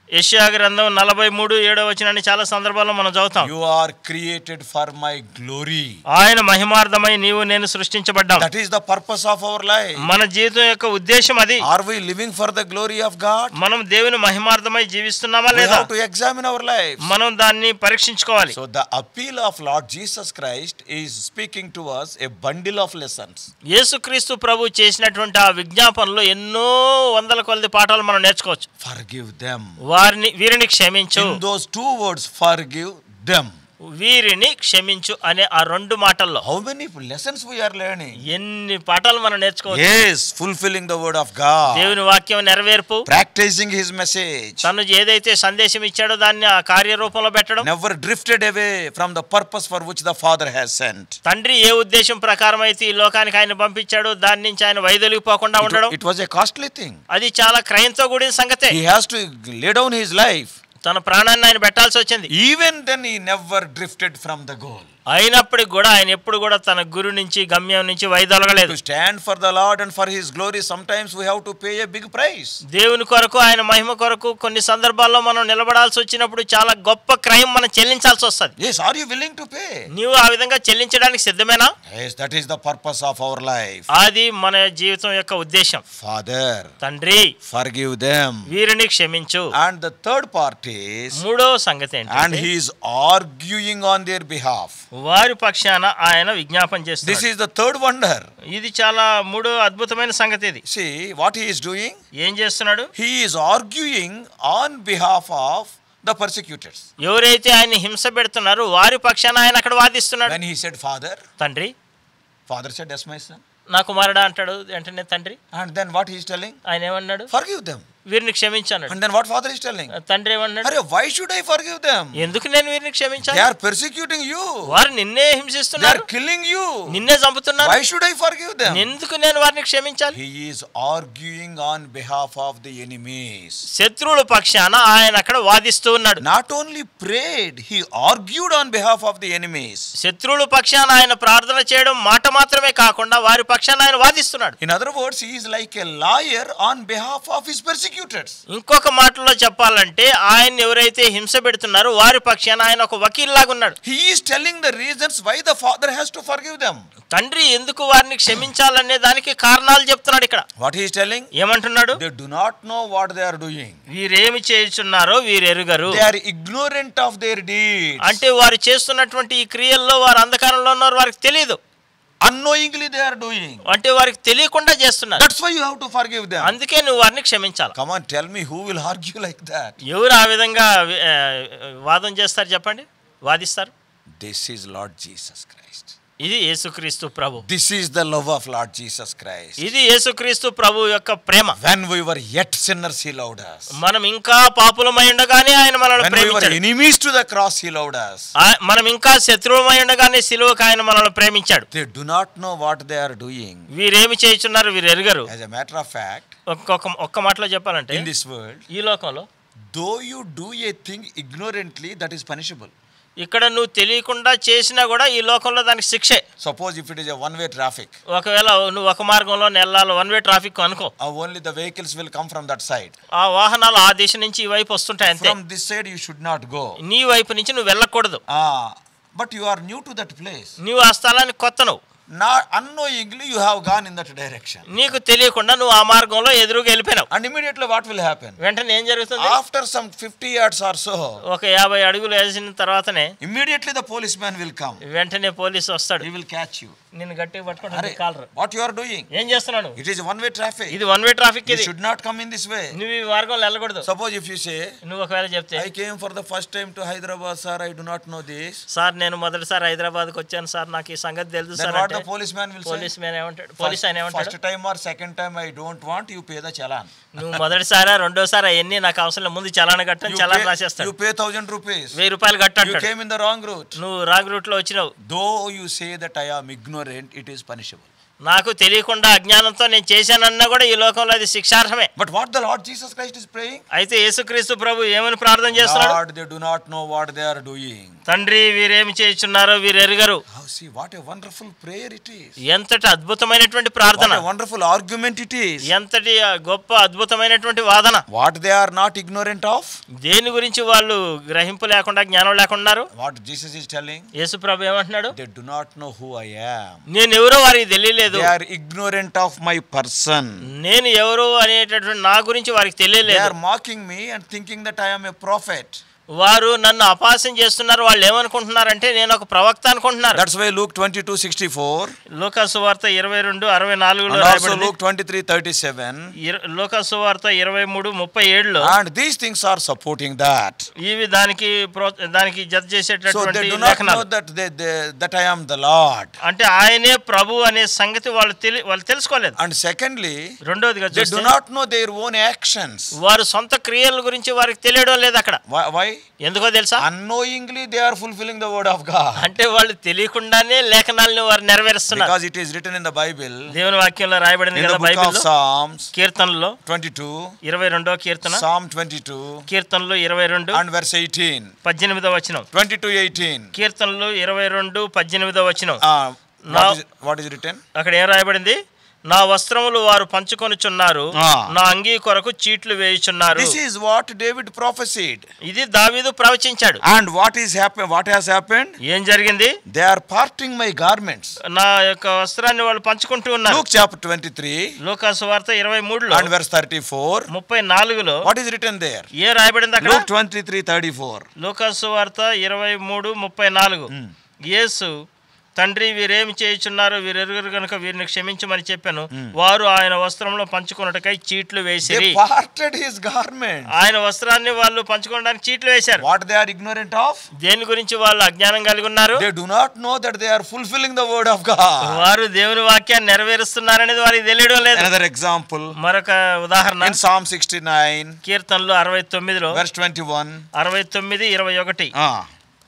Speaker 3: యెషయా గ్రంథం నలభై మూడు ఏడో వచనాన్ని చాలా సందర్భాల్లో మనం చదువుతాం
Speaker 2: You are created for my glory.
Speaker 3: ఆయన మహిమార్థమై నీవు నేను సృష్టించబడ్డాం
Speaker 2: That is the purpose of our life.
Speaker 3: మన జీవితం యొక్క ఉద్దేశం అది
Speaker 2: Are we living for the glory of God?
Speaker 3: మనం దేవుని మహిమార్థమై జీవిస్తున్నామా
Speaker 2: We
Speaker 3: లేదా
Speaker 2: have to examine our lives.
Speaker 3: మనం దాన్ని పరీక్షించుకోవాలి
Speaker 2: So the appeal of Lord Jesus Christ is speaking to us a bundle of lessons.
Speaker 3: యేసుక్రీస్తు ప్రభు చేసినటువంటి ఆ విజ్ఞాపనలో ఎన్నో వందల కొలది పాఠాలు మనం నేర్చుకోవచ్చు
Speaker 2: Forgive them.
Speaker 3: వారిని వీరిని క్షమించు
Speaker 2: In those two words, forgive them.
Speaker 3: వీరిని క్షమించు అనే ఆ రెండు మాటల్లో
Speaker 2: How many lessons we are learning?
Speaker 3: ఎన్ని పాఠాలు మనం నేర్చుకోవచ్చు
Speaker 2: Yes, fulfilling the word of God.
Speaker 3: దేవుని వాక్యం నెరవేర్పు
Speaker 2: Practicing his message.
Speaker 3: తను ఏదైతే సందేశం ఇచ్చాడో దాన్ని ఆ కార్యరూపంలో పెట్టడం
Speaker 2: Never drifted away from the purpose for which the Father has sent.
Speaker 3: తండ్రి ఏ ఉద్దేశం ప్రకారం అయితే ఈ లోకానికి ఆయన పంపించాడో దాని నుంచి ఆయన వైదొలిగిపోకుండా
Speaker 2: It,
Speaker 3: ఉండడం
Speaker 2: wa- it was a costly thing.
Speaker 3: అది చాలా క్రయంతో కూడిన సంగతే
Speaker 2: He has to lay down his life.
Speaker 3: తన ప్రాణాన్ని ఆయన పెట్టాల్సి వచ్చింది
Speaker 2: Even then, he never drifted from the goal.
Speaker 3: అయినప్పటికి కూడా ఆయన ఎప్పుడు కూడా తన గురు నుంచి గమ్యం నుంచి వైదొలగలేదు
Speaker 2: To stand for the Lord and for his glory, sometimes we have to pay a big price.
Speaker 3: దేవుని కొరకు ఆయన మహిమ కొరకు కొన్ని సందర్భాల్లో మనం నిలబడాల్సి వచ్చినప్పుడు చాలా గొప్ప క్రయం మనం చెల్లించాల్సి వస్తుంది
Speaker 2: Yes, are you willing to pay?
Speaker 3: నీవు ఆ విధంగా చెల్లించడానికి సిద్ధమేనా
Speaker 2: Yes, that is the purpose of our life.
Speaker 3: అది మన జీవితం యొక్క ఉద్దేశం
Speaker 2: Father,
Speaker 3: తండ్రి
Speaker 2: forgive them.
Speaker 3: వీరిని క్షమించు
Speaker 2: And the third part is,
Speaker 3: మూడో సంగతి
Speaker 2: and
Speaker 3: ఏంటంటే
Speaker 2: he is arguing on their behalf.
Speaker 3: వారి పక్షాన ఆయన విజ్ఞాపన
Speaker 2: This
Speaker 3: చేస్తుంది
Speaker 2: is the third wonder.
Speaker 3: ఇది చాలా మూడో అద్భుతమైన సంగతి ఇది
Speaker 2: See what he is doing?
Speaker 3: ఏం చేస్తున్నాడు
Speaker 2: He is arguing on behalf of the persecutors.
Speaker 3: ఎవరైతే ఆయన హింస పెడుతున్నారో వారి పక్షాన ఆయన అక్కడ వాదిస్తున్నాడు
Speaker 2: When he said, Father,
Speaker 3: తండ్రి
Speaker 2: Father said, Yes, my son.
Speaker 3: నా కుమారుడా అంటాడు వెంటనే తండ్రి
Speaker 2: And then what he is telling?
Speaker 3: ఆయన ఏమన్నాడు
Speaker 2: Forgive them.
Speaker 3: వీరిని క్షమించాడు
Speaker 2: And then what father is telling?
Speaker 3: తండ్రి ఏమన్నాడు
Speaker 2: Arey, why should I forgive them?
Speaker 3: ఎందుకు నేను వీరిని
Speaker 2: They
Speaker 3: క్షమించాలి
Speaker 2: are persecuting you.
Speaker 3: వారు నిన్నే
Speaker 2: They
Speaker 3: హింసిస్తున్నారు
Speaker 2: are killing you.
Speaker 3: నిన్నే చంపుతున్నారు
Speaker 2: Why should I forgive them?
Speaker 3: ఎందుకు నేను వారిని క్షమించాలి
Speaker 2: He is arguing on behalf of the enemies.
Speaker 3: శత్రువుల పక్షాన ఆయన అక్కడ వాదిస్తూ ఉన్నాడు
Speaker 2: Not only prayed, he argued on behalf of the enemies.
Speaker 3: శత్రువుల పక్షాన ఆయన ప్రార్థన చేయడం మాట మాత్రమే కాకుండా వారి పక్షాన ఆయన వాదిస్తున్నాడు
Speaker 2: In other words, he is like a lawyer on behalf of his persecutors.
Speaker 3: ఇంకొక మాటలో చెప్పాలంటే ఆయన ఎవరైతే హింస పెడుతున్నారో వారి పక్షాన ఆయన ఒక వకీల్ లాగా ఉన్నాడు
Speaker 2: He is telling the reasons why the father has to forgive them.
Speaker 3: తండ్రి ఎందుకు వారిని క్షమించాలనే దానికి కారణాలు చెప్తున్నాడు ఇక్కడ
Speaker 2: What he is telling?
Speaker 3: ఏమంటున్నాడు
Speaker 2: They do not know what they are doing.
Speaker 3: వీరేమి చేయుచున్నారో వీరెరుగరు
Speaker 2: They are ignorant of their deeds.
Speaker 3: అంటే వారు చేస్తున్నటువంటి ఈ క్రియల్లో వారు అంధకారంలో ఉన్నారు వారికి తెలియదు
Speaker 2: Unknowingly they are doing.
Speaker 3: అంటే వారికి తెలియకుండా చేస్తున్నారు
Speaker 2: That's why you have to forgive them.
Speaker 3: అందుకే నువ్వు వారిని క్షమించాలి
Speaker 2: Come on, tell me who will argue like that?
Speaker 3: ఎవరు ఆ విధంగా ఆ, వాదం చేస్తారు చెప్పండి వాదిస్తారు
Speaker 2: This is Lord Jesus Christ.
Speaker 3: ఇది యేసుక్రీస్తు ప్రభు
Speaker 2: This is the love of Lord Jesus Christ.
Speaker 3: ఇది యేసుక్రీస్తు ప్రభు యొక్క ప్రేమ
Speaker 2: When we were yet sinners, He loved us.
Speaker 3: మనం ఇంకా పాపులమై ఉండగానే ఆయన మనల్ని
Speaker 2: When we were
Speaker 3: ప్రేమించాడు
Speaker 2: enemies to the cross, He loved us.
Speaker 3: ఆ- మనం ఇంకా శత్రువుమై ఉండగానే సిలువకు ఆయన మనల్ని ప్రేమించాడు
Speaker 2: They do not know what they are doing.
Speaker 3: వీరేమి చేయుచున్నారు వీరు ఎరుగరు
Speaker 2: As a matter of fact,
Speaker 3: ఒక్కొక్క ఒక్క మాటలో చెప్పాలంటే
Speaker 2: in this world,
Speaker 3: ఈ లోకంలో
Speaker 2: though you do a thing ignorantly, that is punishable.
Speaker 3: ఇక్కడ నువ్వు తెలియకుండా చేసినా కూడా ఈ లోకంలో దానికి శిక్షే
Speaker 2: Suppose if it is a one way traffic,
Speaker 3: ఒకవేళ నువ్వు ఒక మార్గంలో వెళ్ళాలి వన్ వే ట్రాఫిక్ అనుకో
Speaker 2: uh, only the vehicles will come from that side.
Speaker 3: ఆ వాహనాలు ఆ దిశ నుంచి ఈ వైపు వస్తుంటాయి అంతే
Speaker 2: From this side, you should not go.
Speaker 3: నీ వైపు నుంచి నువ్వు వెళ్ళకూడదు
Speaker 2: Ah, but you are new to that place.
Speaker 3: నువ్వు ఆ స్థలానికి కొత్త నువ్వు
Speaker 2: Not unknowingly, you have gone in that direction.
Speaker 3: నీకు తెలియకుండా నువ్వు ఆ మార్గంలో ఎదురుగా వెళ్ళిపోయినావు
Speaker 2: And immediately, what will happen?
Speaker 3: వెంటనే ఏం జరుగుతుంది
Speaker 2: After some 50 yards or so,
Speaker 3: ఒక యాభై అడుగులు వేసిన తర్వాతనే
Speaker 2: immediately the policeman will come.
Speaker 3: వెంటనే పోలీసు వస్తాడు
Speaker 2: He will catch you.
Speaker 3: నిన్ను గట్టిగా
Speaker 2: Arey,
Speaker 3: పట్టుకుంటాడు collar
Speaker 2: what you are doing?
Speaker 3: ఏం చేస్తున్నాడు
Speaker 2: It is one way traffic.
Speaker 3: ఇది వన్ వే ట్రాఫిక్
Speaker 2: You
Speaker 3: ఇది
Speaker 2: should not come in this way.
Speaker 3: నువ్వు ఈ మార్గంలో వెళ్ళకూడదు
Speaker 2: Suppose if you say,
Speaker 3: నువ్వు ఒకవేళ చెప్తే
Speaker 2: I came for the first time to Hyderabad, sir, I do not know this.
Speaker 3: Sir నేను మొదటిసారి హైదరాబాద్కి వచ్చాను సార్ నాకు ఈ సంగతి తెలుసు
Speaker 2: Then
Speaker 3: సార్
Speaker 2: what
Speaker 3: అంటే
Speaker 2: the policeman will say?
Speaker 3: Police man ఏమంటాడు పోలీస్ ఆయన
Speaker 2: First,
Speaker 3: ఏమంటాడు
Speaker 2: first time or second time, I don't want, you pay the challan.
Speaker 3: నువ్వు మొదటిసారా రెండోసారి అవన్నీ నాకు అవసరం లేదు. ముందు చలాన కట్టని
Speaker 2: You
Speaker 3: challan
Speaker 2: pay,
Speaker 3: రాసేస్తాడు
Speaker 2: you pay thousand rupees.
Speaker 3: వెయ్యి రూపాయలు కట్టు
Speaker 2: You
Speaker 3: అంటాడు
Speaker 2: came in the wrong route.
Speaker 3: నువ్వు రాంగ్ రూట్ లో వచ్చినావు
Speaker 2: Though you say that I am ignorant, it is punishable.
Speaker 3: నాకు తెలియకుండా అజ్ఞానంతో నేను చేశానన్నా కూడా ఈ లోకంలో అది శిక్షార్హమే
Speaker 2: But what the Lord Jesus Christ is praying?
Speaker 3: అయితే యేసుక్రీస్తు ప్రభు ఏమని ప్రార్థన చేస్తున్నాడు
Speaker 2: Lord, they do not know what they are doing.
Speaker 3: తండ్రి వీరేమి చేయుచున్నారో వీరు ఎరుగరు
Speaker 2: How see what a wonderful prayer it is.
Speaker 3: ఎంతటి అద్భుతమైనటువంటి
Speaker 2: What
Speaker 3: ప్రార్థన
Speaker 2: a wonderful argument it is.
Speaker 3: ఎంతటి ఆ గొప్ప అద్భుతమైనటువంటి వాదన
Speaker 2: What they are not ignorant of.
Speaker 3: దేని గురించి వాళ్ళు గ్రహింపు లేకుండా జ్ఞానం లేకుండా ఉన్నారు
Speaker 2: What Jesus is telling.
Speaker 3: యేసుప్రభు ఏమంటున్నాడు
Speaker 2: They do not know who I am.
Speaker 3: నేను ఎవరో వారికి తెలియలేదు
Speaker 2: They are ignorant of my person.
Speaker 3: నేను ఎవరు అనేటటువంటి నా గురించి వారికి
Speaker 2: They
Speaker 3: తెలియలేదు
Speaker 2: are mocking me and thinking that I am a prophet.
Speaker 3: వారు నన్ను అపాసం చేస్తున్నారు వాళ్ళు ఏమనుకుంటున్నారంటే నేను ఒక ప్రవక్త అనుకుంటున్నారు
Speaker 2: That's why Luke 22 64
Speaker 3: లోకాసు వార్త ఇరవై రెండు అరవై నాలుగులో
Speaker 2: and also
Speaker 3: రాయబడింది
Speaker 2: Luke 23 37.
Speaker 3: ఇర- లోకాసు వార్త ఇరవై మూడు ముప్పై ఏడులో
Speaker 2: And these things are supporting that.
Speaker 3: ఇవి దానికి ప్రో- దానికి జత
Speaker 2: So
Speaker 3: చేసేటటువంటి
Speaker 2: they do not know
Speaker 3: లేఖనాలు
Speaker 2: that, they, they, that I am the Lord.
Speaker 3: అంటే ఆయనే ప్రభు అనే సంగతి వాళ్ళు తెలి వాళ్ళు తెలుసుకోలేదు
Speaker 2: And secondly,
Speaker 3: రెండోదిగా
Speaker 2: they do
Speaker 3: చూస్తే
Speaker 2: not know their own actions.
Speaker 3: వారు సొంత క్రియల గురించి వారికి తెలియడం లేదు అక్కడ
Speaker 2: Why? why?
Speaker 3: ఎందుకో తెలుసా
Speaker 2: Unknowingly, they are fulfilling the word of God.
Speaker 3: అంటే వాళ్ళు తెలియకుండానే లేఖనాలను వారు నెరవేరుస్తున్నారు
Speaker 2: Because it is written in the Bible,
Speaker 3: దేవుని వాక్యంలో రాయబడింది
Speaker 2: in
Speaker 3: కదా
Speaker 2: the book of
Speaker 3: బైబిల్లో
Speaker 2: Psalms
Speaker 3: కీర్తనలో
Speaker 2: 22,
Speaker 3: ఇరవై రెండో కీర్తన
Speaker 2: Psalm 22,
Speaker 3: కీర్తనలు ఇరవై రెండు
Speaker 2: and verse 18.
Speaker 3: పద్దెనిమిదో వచనం
Speaker 2: 22 18.
Speaker 3: కీర్తనలు ఇరవై రెండు పద్దెనిమిదో వచనం
Speaker 2: Uh,
Speaker 3: Now-
Speaker 2: what, is, what is written?
Speaker 3: అక్కడ ఏం రాయబడింది నా వస్త్రములు వారు పంచుకొనుచున్నారు
Speaker 2: ఆ.
Speaker 3: నా అంగీ కొరకు చీట్లు వేయుచున్నారు
Speaker 2: This is what David prophesied.
Speaker 3: ఇది దావీదు ప్రవచించాడు
Speaker 2: And what is happen? What has happened?
Speaker 3: ఏం జరిగింది
Speaker 2: They are parting my garments.
Speaker 3: నా యొక్క వస్త్రాన్ని వాళ్ళు పంచుకుంటూ ఉన్నారు
Speaker 2: Luke chapter 23
Speaker 3: లోకాసు వార్త ఇరవై మూడులో
Speaker 2: and verse 34.
Speaker 3: ముప్పై నాలుగులో
Speaker 2: What is written there?
Speaker 3: ఏ రాయబడింది అక్కడ
Speaker 2: Luke 23 34.
Speaker 3: లోకాసు వార్త ఇరవై మూడు ముప్పై నాలుగు యేసు తండ్రి వీరేమి చేయుచున్నారు వీరెరుగురు కనుక వీరిని క్షమించమని చెప్పాను వారు ఆయన వస్త్రంలో పంచుకొనుటకై చీట్లు వేసిరి
Speaker 2: They parted his garments.
Speaker 3: ఆయన వస్త్రాన్ని వాళ్ళు పంచుకోవడానికి చీట్లు వేశారు
Speaker 2: What they are ignorant of?
Speaker 3: దేని గురించి వాళ్ళు అజ్ఞానం కలిగి ఉన్నారు
Speaker 2: They do not know that they are fulfilling the word of God.
Speaker 3: వారు దేవుని వాక్యాన్ని నెరవేరుస్తున్నారనేది వారికి తెలియడం లేదు
Speaker 2: Another example
Speaker 3: మరొక ఉదాహరణ
Speaker 2: in Psalm 69,
Speaker 3: కీర్తనలు అరవై తొమ్మిదిలో
Speaker 2: verse 21.
Speaker 3: అరవై తొమ్మిది ఇరవై ఒకటి
Speaker 2: Ah.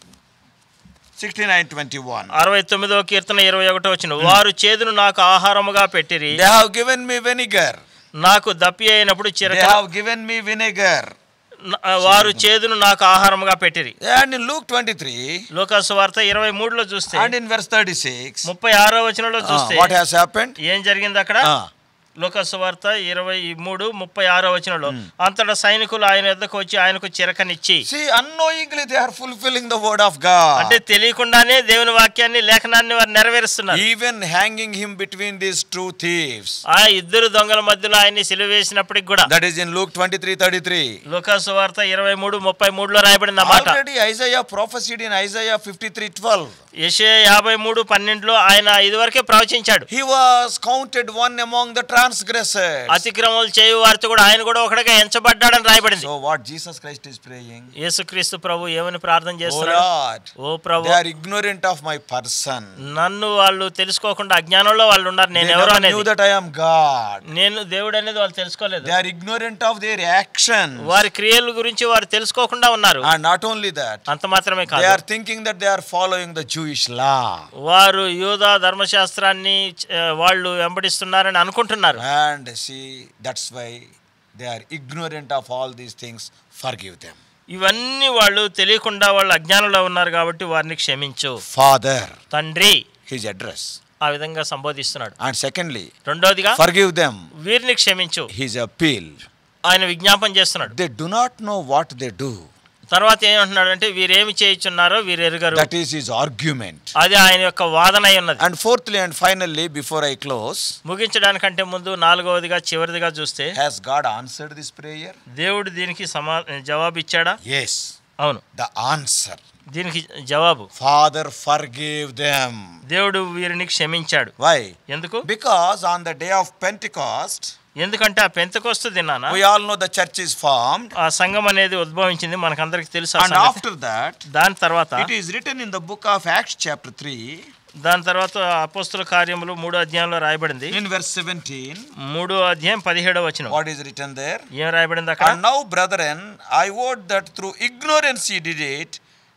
Speaker 2: 69 21.
Speaker 3: అరవై తొమ్మిదో కీర్తన ఇరవై ఒకటో వచ్చిన వారు చేదును నాకు ఆహారముగా పెట్టిరి
Speaker 2: They have given me vinegar.
Speaker 3: నాకు దప్పి అయినప్పుడు
Speaker 2: They
Speaker 3: చిరక
Speaker 2: have given me vinegar.
Speaker 3: న- వారు చేదును నాకు ఆహారముగా పెట్టిరి
Speaker 2: And in Luke 23
Speaker 3: లోకాసు వార్త ఇరవై మూడులో చూస్తే
Speaker 2: and in verse 36,
Speaker 3: ముప్పై ఆరో వచనంలో
Speaker 2: ah,
Speaker 3: చూస్తే
Speaker 2: what has happened?
Speaker 3: ఏం జరిగింది అక్కడ
Speaker 2: Ah.
Speaker 3: లోకాసు వార్త ఇరవై మూడు ముప్పై ఆరో వచనంలో అంతటా సైనికులు ఆయన యొద్దకు వచ్చి ఆయనకు చిరకనిచ్చి
Speaker 2: See, unknowingly they are fulfilling the word of God.
Speaker 3: అంటే తెలియకుండానే దేవుని వాక్యాన్ని లేఖనాన్ని వారు నెరవేరుస్తున్నారు
Speaker 2: Even hanging him between these two thieves.
Speaker 3: ఆ ఇద్దరు దొంగల మధ్యలో ఆయన్ని సిలువ వేసినప్పటికి కూడా
Speaker 2: That is in Luke 23 33.
Speaker 3: లోకాసు వార్త ఇరవై మూడు ముప్పై మూడులో రాయబడిన మాట
Speaker 2: Already Isaiah prophesied in Isaiah 53 12.
Speaker 3: యెషయా యాభై మూడు పన్నెండులో ఆయన ఇదివరకే ప్రవచించాడు
Speaker 2: He was counted one among the transgressors.
Speaker 3: అతిక్రమలు చేయు వారితో కూడా ఆయన కూడా ఒకటిగా ఎంచబడ్డాడని రాయబడింది
Speaker 2: So, what Jesus Christ is praying?
Speaker 3: యేసుక్రీస్తు ప్రభు ఏమని ప్రార్థన
Speaker 2: Oh
Speaker 3: చేస్తున్నాడు
Speaker 2: Lord,
Speaker 3: oh Prabhu
Speaker 2: they are ignorant of my person.
Speaker 3: నన్ను వాళ్ళు తెలుసుకోకుండా అజ్ఞానంలో వాళ్ళు ఉన్నారు
Speaker 2: They
Speaker 3: నేను ఎవరు
Speaker 2: never knew
Speaker 3: అనేది
Speaker 2: that I am God.
Speaker 3: నేను దేవుడు అనేది వాళ్ళు తెలుసుకోలేదు
Speaker 2: They are ignorant of their actions.
Speaker 3: వారి క్రియల గురించి వారు తెలుసుకోకుండా ఉన్నారు
Speaker 2: And not only that,
Speaker 3: అంత మాత్రమే
Speaker 2: they
Speaker 3: కాదు
Speaker 2: are thinking that they are following the Jewish law.
Speaker 3: వారు యూదా ధర్మశాస్త్రాన్ని ఆ, వాళ్ళు వెంబడిస్తున్నారని అనుకుంటున్నారు
Speaker 2: And see, that's why they are ignorant of all these things. Forgive them.
Speaker 3: ఇవన్నీ వాళ్ళు తెలియకుండా వాళ్ళు అజ్ఞానంలో ఉన్నారు కాబట్టి వారిని క్షమించు
Speaker 2: Father,
Speaker 3: తండ్రి
Speaker 2: his address.
Speaker 3: ఆ విధంగా సంబోధిస్తున్నాడు
Speaker 2: And secondly,
Speaker 3: రెండోదిగా
Speaker 2: forgive them.
Speaker 3: వీరిని క్షమించు
Speaker 2: His appeal.
Speaker 3: ఆయన విజ్ఞాపం చేస్తున్నాడు
Speaker 2: They do not know what they do.
Speaker 3: తర్వాత ఏమంటున్నాడు అంటే వీరేమి చేయుచున్నారో వీరు ఎరుగరు
Speaker 2: That is his argument.
Speaker 3: అది ఆయన యొక్క వాదన అయి ఉన్నది
Speaker 2: And fourthly and finally, before I close,
Speaker 3: ముగించడానికంటే ముందు నాలుగవదిగా చివరిదిగా చూస్తే
Speaker 2: has God answered this prayer?
Speaker 3: దేవుడు దీనికి సమా జవాబు ఇచ్చాడా
Speaker 2: Yes.
Speaker 3: అవును
Speaker 2: The answer.
Speaker 3: దీనికి జవాబు
Speaker 2: Father, forgive them.
Speaker 3: దేవుడు వీరిని క్షమించాడు
Speaker 2: Why?
Speaker 3: ఎందుకు
Speaker 2: Because on the day of Pentecost,
Speaker 3: ఎందుకంటే ఆ పెంతకొస్తు దినాన
Speaker 2: we all know the church is formed.
Speaker 3: ఆ సంఘం అనేది ఉద్భవించింది మనకందరికి తెలుసు ఆ
Speaker 2: And
Speaker 3: సంగతి.
Speaker 2: after that,
Speaker 3: దాని తర్వాత
Speaker 2: it is written in the book of Acts, chapter 3,
Speaker 3: దాని తర్వాత అపోస్తుల కార్యములు మూడో అధ్యాయంలో రాయబడింది
Speaker 2: in verse 17.
Speaker 3: మూడో అధ్యాయం పదిహేడో వచనం
Speaker 2: What is written there?
Speaker 3: ఏం రాయబడింది అక్కడ
Speaker 2: And now, brethren, I would that through ignorance ye did it,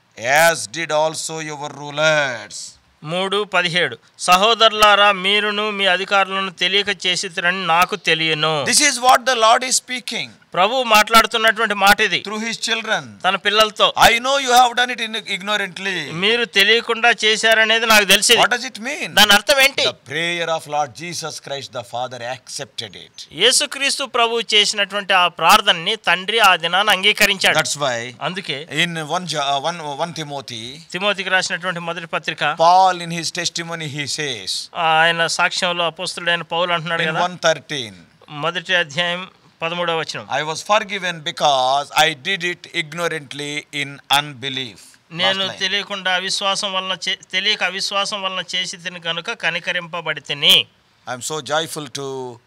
Speaker 2: as did also your rulers.
Speaker 3: మూడు పదిహేడు సహోదరులారా మీరును మీ అధికారులను తెలియక చేసిరని నాకు తెలియను
Speaker 2: This is what the Lord is speaking.
Speaker 3: ప్రభు మాట్లాడుతున్నటువంటి మాట ఇది
Speaker 2: through his children.
Speaker 3: తన పిల్లలతో
Speaker 2: I know you have done it in ignorantly.
Speaker 3: మీరు తెలియకుండా చేశారనేది నాకు తెలిసింది
Speaker 2: What does it mean?
Speaker 3: దాని అర్థం ఏంటి
Speaker 2: The prayer of Lord Jesus Christ, the Father, accepted it.
Speaker 3: యేసుక్రీస్తు ప్రభు చేసినటువంటి ఆ ప్రార్థనని తండ్రి ఆ దినాన్ని అంగీకరించాడు
Speaker 2: That's why
Speaker 3: అందుకే
Speaker 2: in 1, Jo- uh, 1, 1 Timothy,
Speaker 3: తిమోతికి రాసినటువంటి మొదటి పత్రిక
Speaker 2: Paul in his testimony, he says
Speaker 3: ఆయన సాక్ష్యంలో అపోస్తుడైన పౌలు అంటున్నాడు
Speaker 2: in
Speaker 3: కదా
Speaker 2: 113,
Speaker 3: మొదటి అధ్యాయం పదమూడవ వచనం
Speaker 2: I was forgiven because I did it ignorantly in unbelief. Last
Speaker 3: నేను
Speaker 2: line.
Speaker 3: తెలియకుండా అవిశ్వాసం వలన చే- తెలియక అవిశ్వాసం వలన చేసి తిని కనుక కనికరింపబడి తిని
Speaker 2: I'm so joyful to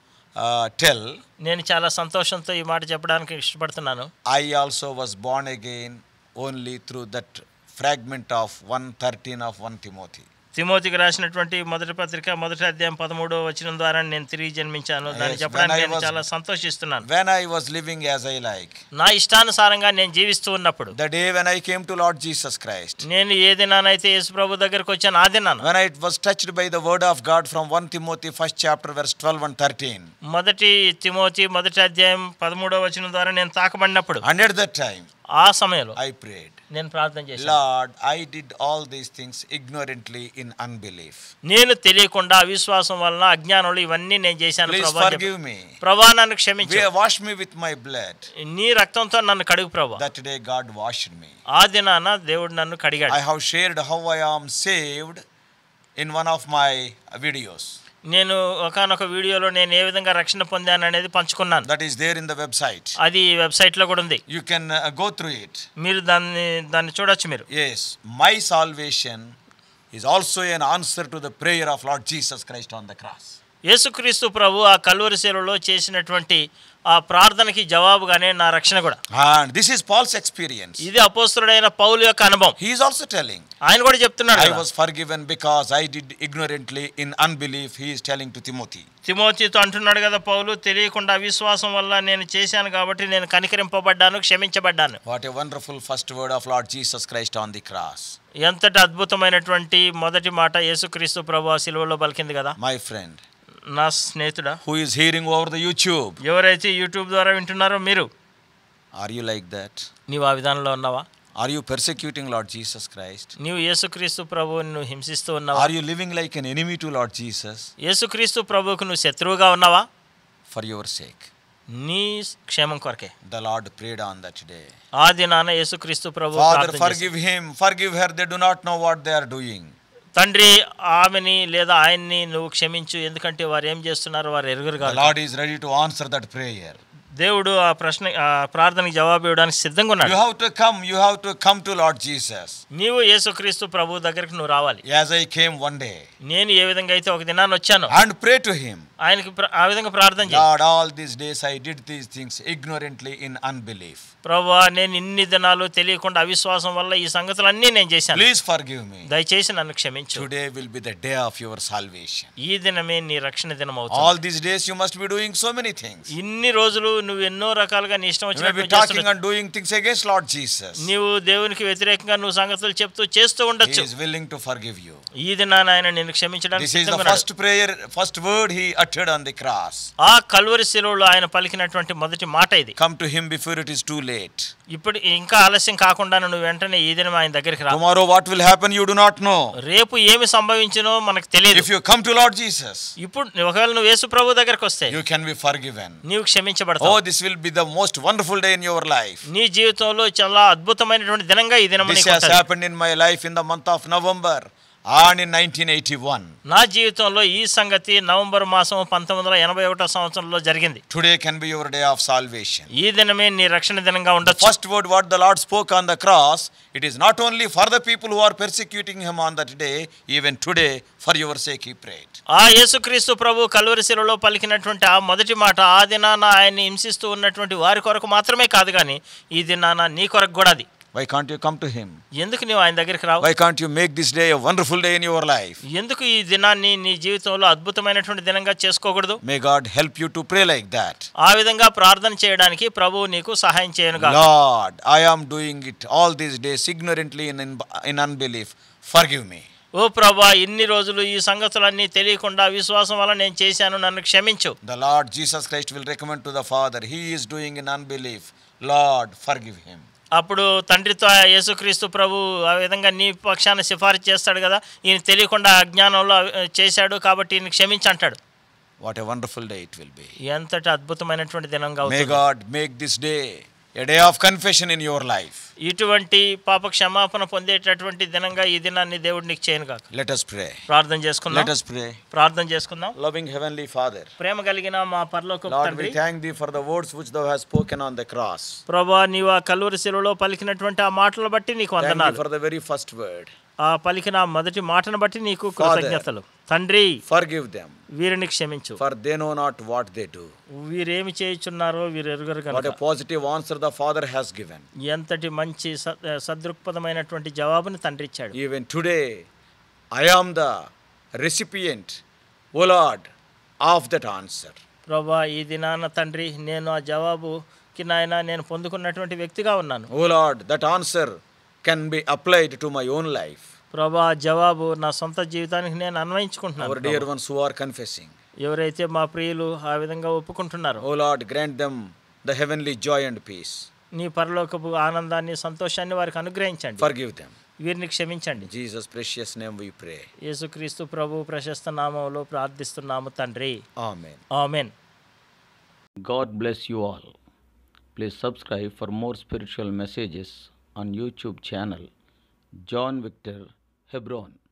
Speaker 2: uh, tell
Speaker 3: నేను చాలా సంతోషంతో ఈ మాట చెప్పడానికి ఇష్టపడుతున్నాను
Speaker 2: I also was born again only through that fragment of 113 of 1 Timothy.
Speaker 3: తిమోతికి రాసినటువంటి మొదటి పత్రిక మొదటి అధ్యాయం పదమూడవ వచనం ద్వారా నేను తిరిగి జన్మించాను దాన్ని
Speaker 2: Yes,
Speaker 3: చెప్పడానికి
Speaker 2: when I
Speaker 3: నేను
Speaker 2: was-
Speaker 3: చాలా సంతోషిస్తున్నాను
Speaker 2: When I was living as I like,
Speaker 3: నా ఇష్టానుసారంగా నేను జీవిస్తూ ఉన్నప్పుడు
Speaker 2: the day when I came to Lord Jesus Christ,
Speaker 3: నేను ఏ దినానైతే యేసు ప్రభు దగ్గరకు వచ్చాను ఆ దినాన
Speaker 2: when I was touched by the word of God from 1 Timothy, first chapter, verse 12 and 13,
Speaker 3: మొదటి తిమోతి మొదటి అధ్యాయం పదమూడవ వచనం ద్వారా నేను తాకబడినప్పుడు
Speaker 2: and at that time
Speaker 3: ఆ సమయంలో
Speaker 2: I prayed,
Speaker 3: నేను ప్రార్థన చేశాను
Speaker 2: Lord, I did all these things ignorantly in unbelief.
Speaker 3: నేను తెలియకుండా అవిశ్వాసం వలన అజ్ఞానంలో ఇవన్నీ నేను చేశాను
Speaker 2: Please
Speaker 3: ప్రభా అని
Speaker 2: forgive
Speaker 3: చెప్పాను.
Speaker 2: me.
Speaker 3: ప్రభా నన్ను క్షమించు
Speaker 2: Wa- Wash me with my blood.
Speaker 3: నీ రక్తంతో నన్ను కడుగు ప్రభా
Speaker 2: That day God washed me.
Speaker 3: ఆ దినాన దేవుడు నన్ను కడిగాడు
Speaker 2: I have shared how I am saved in one of my videos.
Speaker 3: నేను ఒకనొక వీడియోలో నేను ఏ విధంగా రక్షణ పొందాను అనేది పంచుకున్నాను
Speaker 2: That is there in the website.
Speaker 3: అది వెబ్సైట్లో కూడా ఉంది
Speaker 2: You can uh, go through it.
Speaker 3: మీరు దాన్ని దాన్ని చూడొచ్చు మీరు
Speaker 2: Yes, my salvation is also an answer to the prayer of Lord Jesus Christ on the cross.
Speaker 3: యేసుక్రీస్తు ప్రభు ఆ కల్వరి సేవలో చేసినటువంటి ఆ ప్రార్థనకి జవాబుగానే నా రక్షణ కూడా
Speaker 2: And this is Paul's experience.
Speaker 3: ఇది అపోస్తుడైన పౌలు యొక్క అనుభవం
Speaker 2: He is also telling,
Speaker 3: ఆయన కూడా చెప్తున్నాడు
Speaker 2: I
Speaker 3: కదా.
Speaker 2: was forgiven because I did ignorantly in unbelief. He is telling to Timothy.
Speaker 3: తిమోతితో అంటున్నాడు కదా పౌలు తెలియకుండా అవిశ్వాసం వల్ల నేను చేశాను కాబట్టి నేను కనికరింపబడ్డాను క్షమించబడ్డాను
Speaker 2: What a wonderful first word of Lord Jesus Christ on the cross.
Speaker 3: ఎంతటి అద్భుతమైనటువంటి మొదటి మాట యేసుక్రీస్తు ప్రభు ఆ సిలువలో పలికింది కదా
Speaker 2: My friend,
Speaker 3: నా స్నేహితుడా
Speaker 2: who is hearing over the YouTube,
Speaker 3: ఎవరైతే యూట్యూబ్ ద్వారా వింటున్నారో మీరు
Speaker 2: are you like that?
Speaker 3: నీవు ఆ విధానంలో ఉన్నావా
Speaker 2: Are you persecuting Lord Jesus Christ?
Speaker 3: నీవు యేసుక్రీస్తు ప్రభువుని నువ్వు హింసిస్తూ ఉన్నావా
Speaker 2: Are you living like an enemy to Lord Jesus
Speaker 3: యేసుక్రీస్తు ప్రభువుకు నువ్వు శత్రువుగా ఉన్నావా
Speaker 2: for your sake?
Speaker 3: నీ క్షేమం కొరకే
Speaker 2: The Lord prayed on that day.
Speaker 3: ఆ దినాన యేసుక్రీస్తు ప్రభు
Speaker 2: Father,
Speaker 3: ప్రార్థన చేశాడు.
Speaker 2: forgive him, forgive her, they do not know what they are doing.
Speaker 3: తండ్రి ఆమెని లేదా ఆయన్ని నువ్వు క్షమించు ఎందుకంటే వారు ఏం చేస్తున్నారో వారు ఎరుగురు
Speaker 2: The
Speaker 3: కాదు
Speaker 2: Lord is ready to answer that prayer.
Speaker 3: దేవుడు ఆ ప్రశ్న ఆ ప్రార్థనకి జవాబు ఇవ్వడానికి సిద్ధంగా
Speaker 2: You
Speaker 3: ఉన్నాడు
Speaker 2: have to come, you have to come to Lord Jesus.
Speaker 3: నీవు యేసుక్రీస్తు ప్రభు దగ్గరికి నువ్వు రావాలి
Speaker 2: As I came one day
Speaker 3: నేను ఏ విధంగా అయితే ఒక దినాన్ని వచ్చాను
Speaker 2: and pray to him.
Speaker 3: ఆయనకి ప్ర- ఆ విధంగా ప్రార్థన చేయి
Speaker 2: Lord, all these days I did these things ignorantly in unbelief.
Speaker 3: ప్రభా నేను ఇన్ని దినాలు తెలియకుండా అవిశ్వాసం వల్ల ఈ సంగతులన్నీ నేను చేశాను
Speaker 2: Please forgive me.
Speaker 3: దయచేసి నన్ను క్షమించు
Speaker 2: Today will be the day of your salvation.
Speaker 3: ఈ దినమే నీ రక్షణ దినం అవుతుంది
Speaker 2: All these days you must be doing so many things.
Speaker 3: ఇన్ని రోజులు నువ్వు ఎన్నో రకాలుగా నీ ఇష్టం
Speaker 2: You may be
Speaker 3: వచ్చినట్టు
Speaker 2: talking
Speaker 3: చేస్తుండొచ్చు.
Speaker 2: and doing things against Lord Jesus.
Speaker 3: నీవు దేవునికి వ్యతిరేకంగా నువ్వు సంగతులు చెప్తూ చేస్తూ
Speaker 2: He
Speaker 3: ఉండొచ్చు
Speaker 2: is willing to forgive you.
Speaker 3: ఈ దినాన ఆయన నిన్ను క్షమించడానికి
Speaker 2: This is the
Speaker 3: సిద్ధంగా ఉన్నాడు.
Speaker 2: first prayer, first word he uttered on the cross.
Speaker 3: ఆ కల్వరి శిలువలో ఆయన పలికినటువంటి మొదటి మాట ఇది
Speaker 2: Come to him before it is too late.
Speaker 3: ఇప్పుడు ఇంకా ఆలస్యం కాకుండా నువ్వు వెంటనే ఈ దినం ఆయన దగ్గరికి రా
Speaker 2: Tomorrow what will happen you do not know.
Speaker 3: రేపు ఏమి సంభవించినో మనకు తెలియదు
Speaker 2: If you come to Lord Jesus,
Speaker 3: ఇప్పుడు ఒకవేళ నువ్వు యేసు ప్రభు దగ్గరకు వస్తే
Speaker 2: you can be forgiven.
Speaker 3: నీవు క్షమించబడతావు
Speaker 2: Oh, this will be the most wonderful day in your life.
Speaker 3: నీ జీవితంలో చాలా అద్భుతమైనటువంటి దినంగా ఈ దినం
Speaker 2: This has happened in my life in the month of November and in 1981.
Speaker 3: నా జీవితంలో ఈ సంగతి నవంబర్ మాసం పంతొమ్మిది వందల ఎనభై ఒకటో సంవత్సరంలో జరిగింది
Speaker 2: Today can be your day of salvation.
Speaker 3: ఈ దినమే నీ రక్షణ దినంగా
Speaker 2: The
Speaker 3: ఉండొచ్చు
Speaker 2: first word what the Lord spoke on the cross, it is not only for the people who are persecuting him on that day, even today, for your sake he prayed.
Speaker 3: ఆ యేసుక్రీస్తు ప్రభు కలువరిశిలలో పలికినటువంటి ఆ మొదటి మాట ఆ దినాన ఆయన్ని హింసిస్తూ ఉన్నటువంటి వారి కొరకు మాత్రమే కాదు కానీ ఈ దినాన నీ కొరకు కూడా అది
Speaker 2: Why can't you come to him?
Speaker 3: ఎందుకు నీవు ఆయన దగ్గరికి రావు
Speaker 2: Why can't you make this day a wonderful day in your life?
Speaker 3: ఎందుకు ఈ దినాన్ని నీ జీవితంలో అద్భుతమైనటువంటి దినంగా చేసుకోకూడదు
Speaker 2: May God help you to pray like that.
Speaker 3: ఆ విధంగా ప్రార్థన చేయడానికి ప్రభువు నీకు సహాయం చేయనుగా
Speaker 2: Lord, I am doing it all these days ignorantly in, in, in unbelief. Forgive me.
Speaker 3: ఓ ప్రభా ఇన్ని రోజులు ఈ సంగతులన్నీ తెలియకుండా విశ్వాసం వల్ల నేను చేశాను నన్ను క్షమించు
Speaker 2: The Lord Jesus Christ will recommend to the Father, He is doing in unbelief. Lord, forgive him.
Speaker 3: అప్పుడు తండ్రితో ఆ యేసుక్రీస్తు ప్రభు ఆ విధంగా నీ పక్షాన సిఫారసు చేస్తాడు కదా ఈయన తెలియకుండా అజ్ఞానంలో ఆ, చేశాడు కాబట్టి ఈయన క్షమించి అంటాడు
Speaker 2: What a wonderful day it will be.
Speaker 3: ఎంతటి అద్భుతమైనటువంటి దినంగా
Speaker 2: May
Speaker 3: అవుతుంది
Speaker 2: God make this day a day of confession in your life.
Speaker 3: ఇటువంటి పాప క్షమాపణ పొందేటటువంటి దినంగా ఈ దినాన్ని దేవుడు నీకు చేయను కాక
Speaker 2: Let us pray.
Speaker 3: ప్రార్థన
Speaker 2: Let
Speaker 3: చేసుకుందాం
Speaker 2: us pray.
Speaker 3: ప్రార్థన చేసుకుందాం
Speaker 2: Loving Heavenly Father,
Speaker 3: ప్రేమ కలిగిన మా పరలోక
Speaker 2: Lord,
Speaker 3: తండ్రి
Speaker 2: we thank Thee for the words which Thou hast spoken on the cross.
Speaker 3: ప్రభా నీవు ఆ కల్లూరి శిలువలో పలికినటువంటి ఆ మాటలు బట్టి నీకు
Speaker 2: Thank Thee
Speaker 3: వందనాలు
Speaker 2: for the very first word.
Speaker 3: ఆ పలికిన ఆ మొదటి మాటను బట్టి నీకు
Speaker 2: Father.
Speaker 3: కృతజ్ఞతలు తండ్రి
Speaker 2: Forgive them,
Speaker 3: వీరిని క్షమించు
Speaker 2: for they know not what they do.
Speaker 3: వీరేమి చేయుచున్నారో వీరు ఎరుగరు
Speaker 2: What a
Speaker 3: కనుక
Speaker 2: positive answer the Father has given.
Speaker 3: ఎంతటి మంచి స- సదృక్పథమైనటువంటి జవాబుని తండ్రి ఇచ్చాడు
Speaker 2: Even today, I am the recipient, O Lord, of that answer.
Speaker 3: ప్రభా ఈ దినాన తండ్రి నేను ఆ జవాబుకి నాయన నేను పొందుకున్నటువంటి వ్యక్తిగా ఉన్నాను
Speaker 2: O Lord, that answer can be applied to my own life.
Speaker 3: ప్రభా ఆ జవాబు నా సొంత జీవితానికి నేను అన్వయించుకుంటున్నాను
Speaker 2: Our dear
Speaker 3: ప్రభా.
Speaker 2: ones who are confessing.
Speaker 3: ఎవరైతే మా ప్రియులు ఆ విధంగా ఒప్పుకుంటున్నారో
Speaker 2: O Lord, grant them the heavenly joy and peace.
Speaker 3: నీ పరలోకపు ఆనందాన్ని సంతోషాన్ని వారికి అనుగ్రహించండి
Speaker 2: Forgive them.
Speaker 3: వీరిని క్షమించండి
Speaker 2: In Jesus' precious name we pray.
Speaker 3: యేసుక్రీస్తు ప్రభు ప్రశస్త నామంలో ప్రార్థిస్తున్నాము తండ్రి
Speaker 2: Amen.
Speaker 3: Amen
Speaker 4: God bless you all. Please subscribe for more spiritual messages on YouTube channel John Victor Hebron.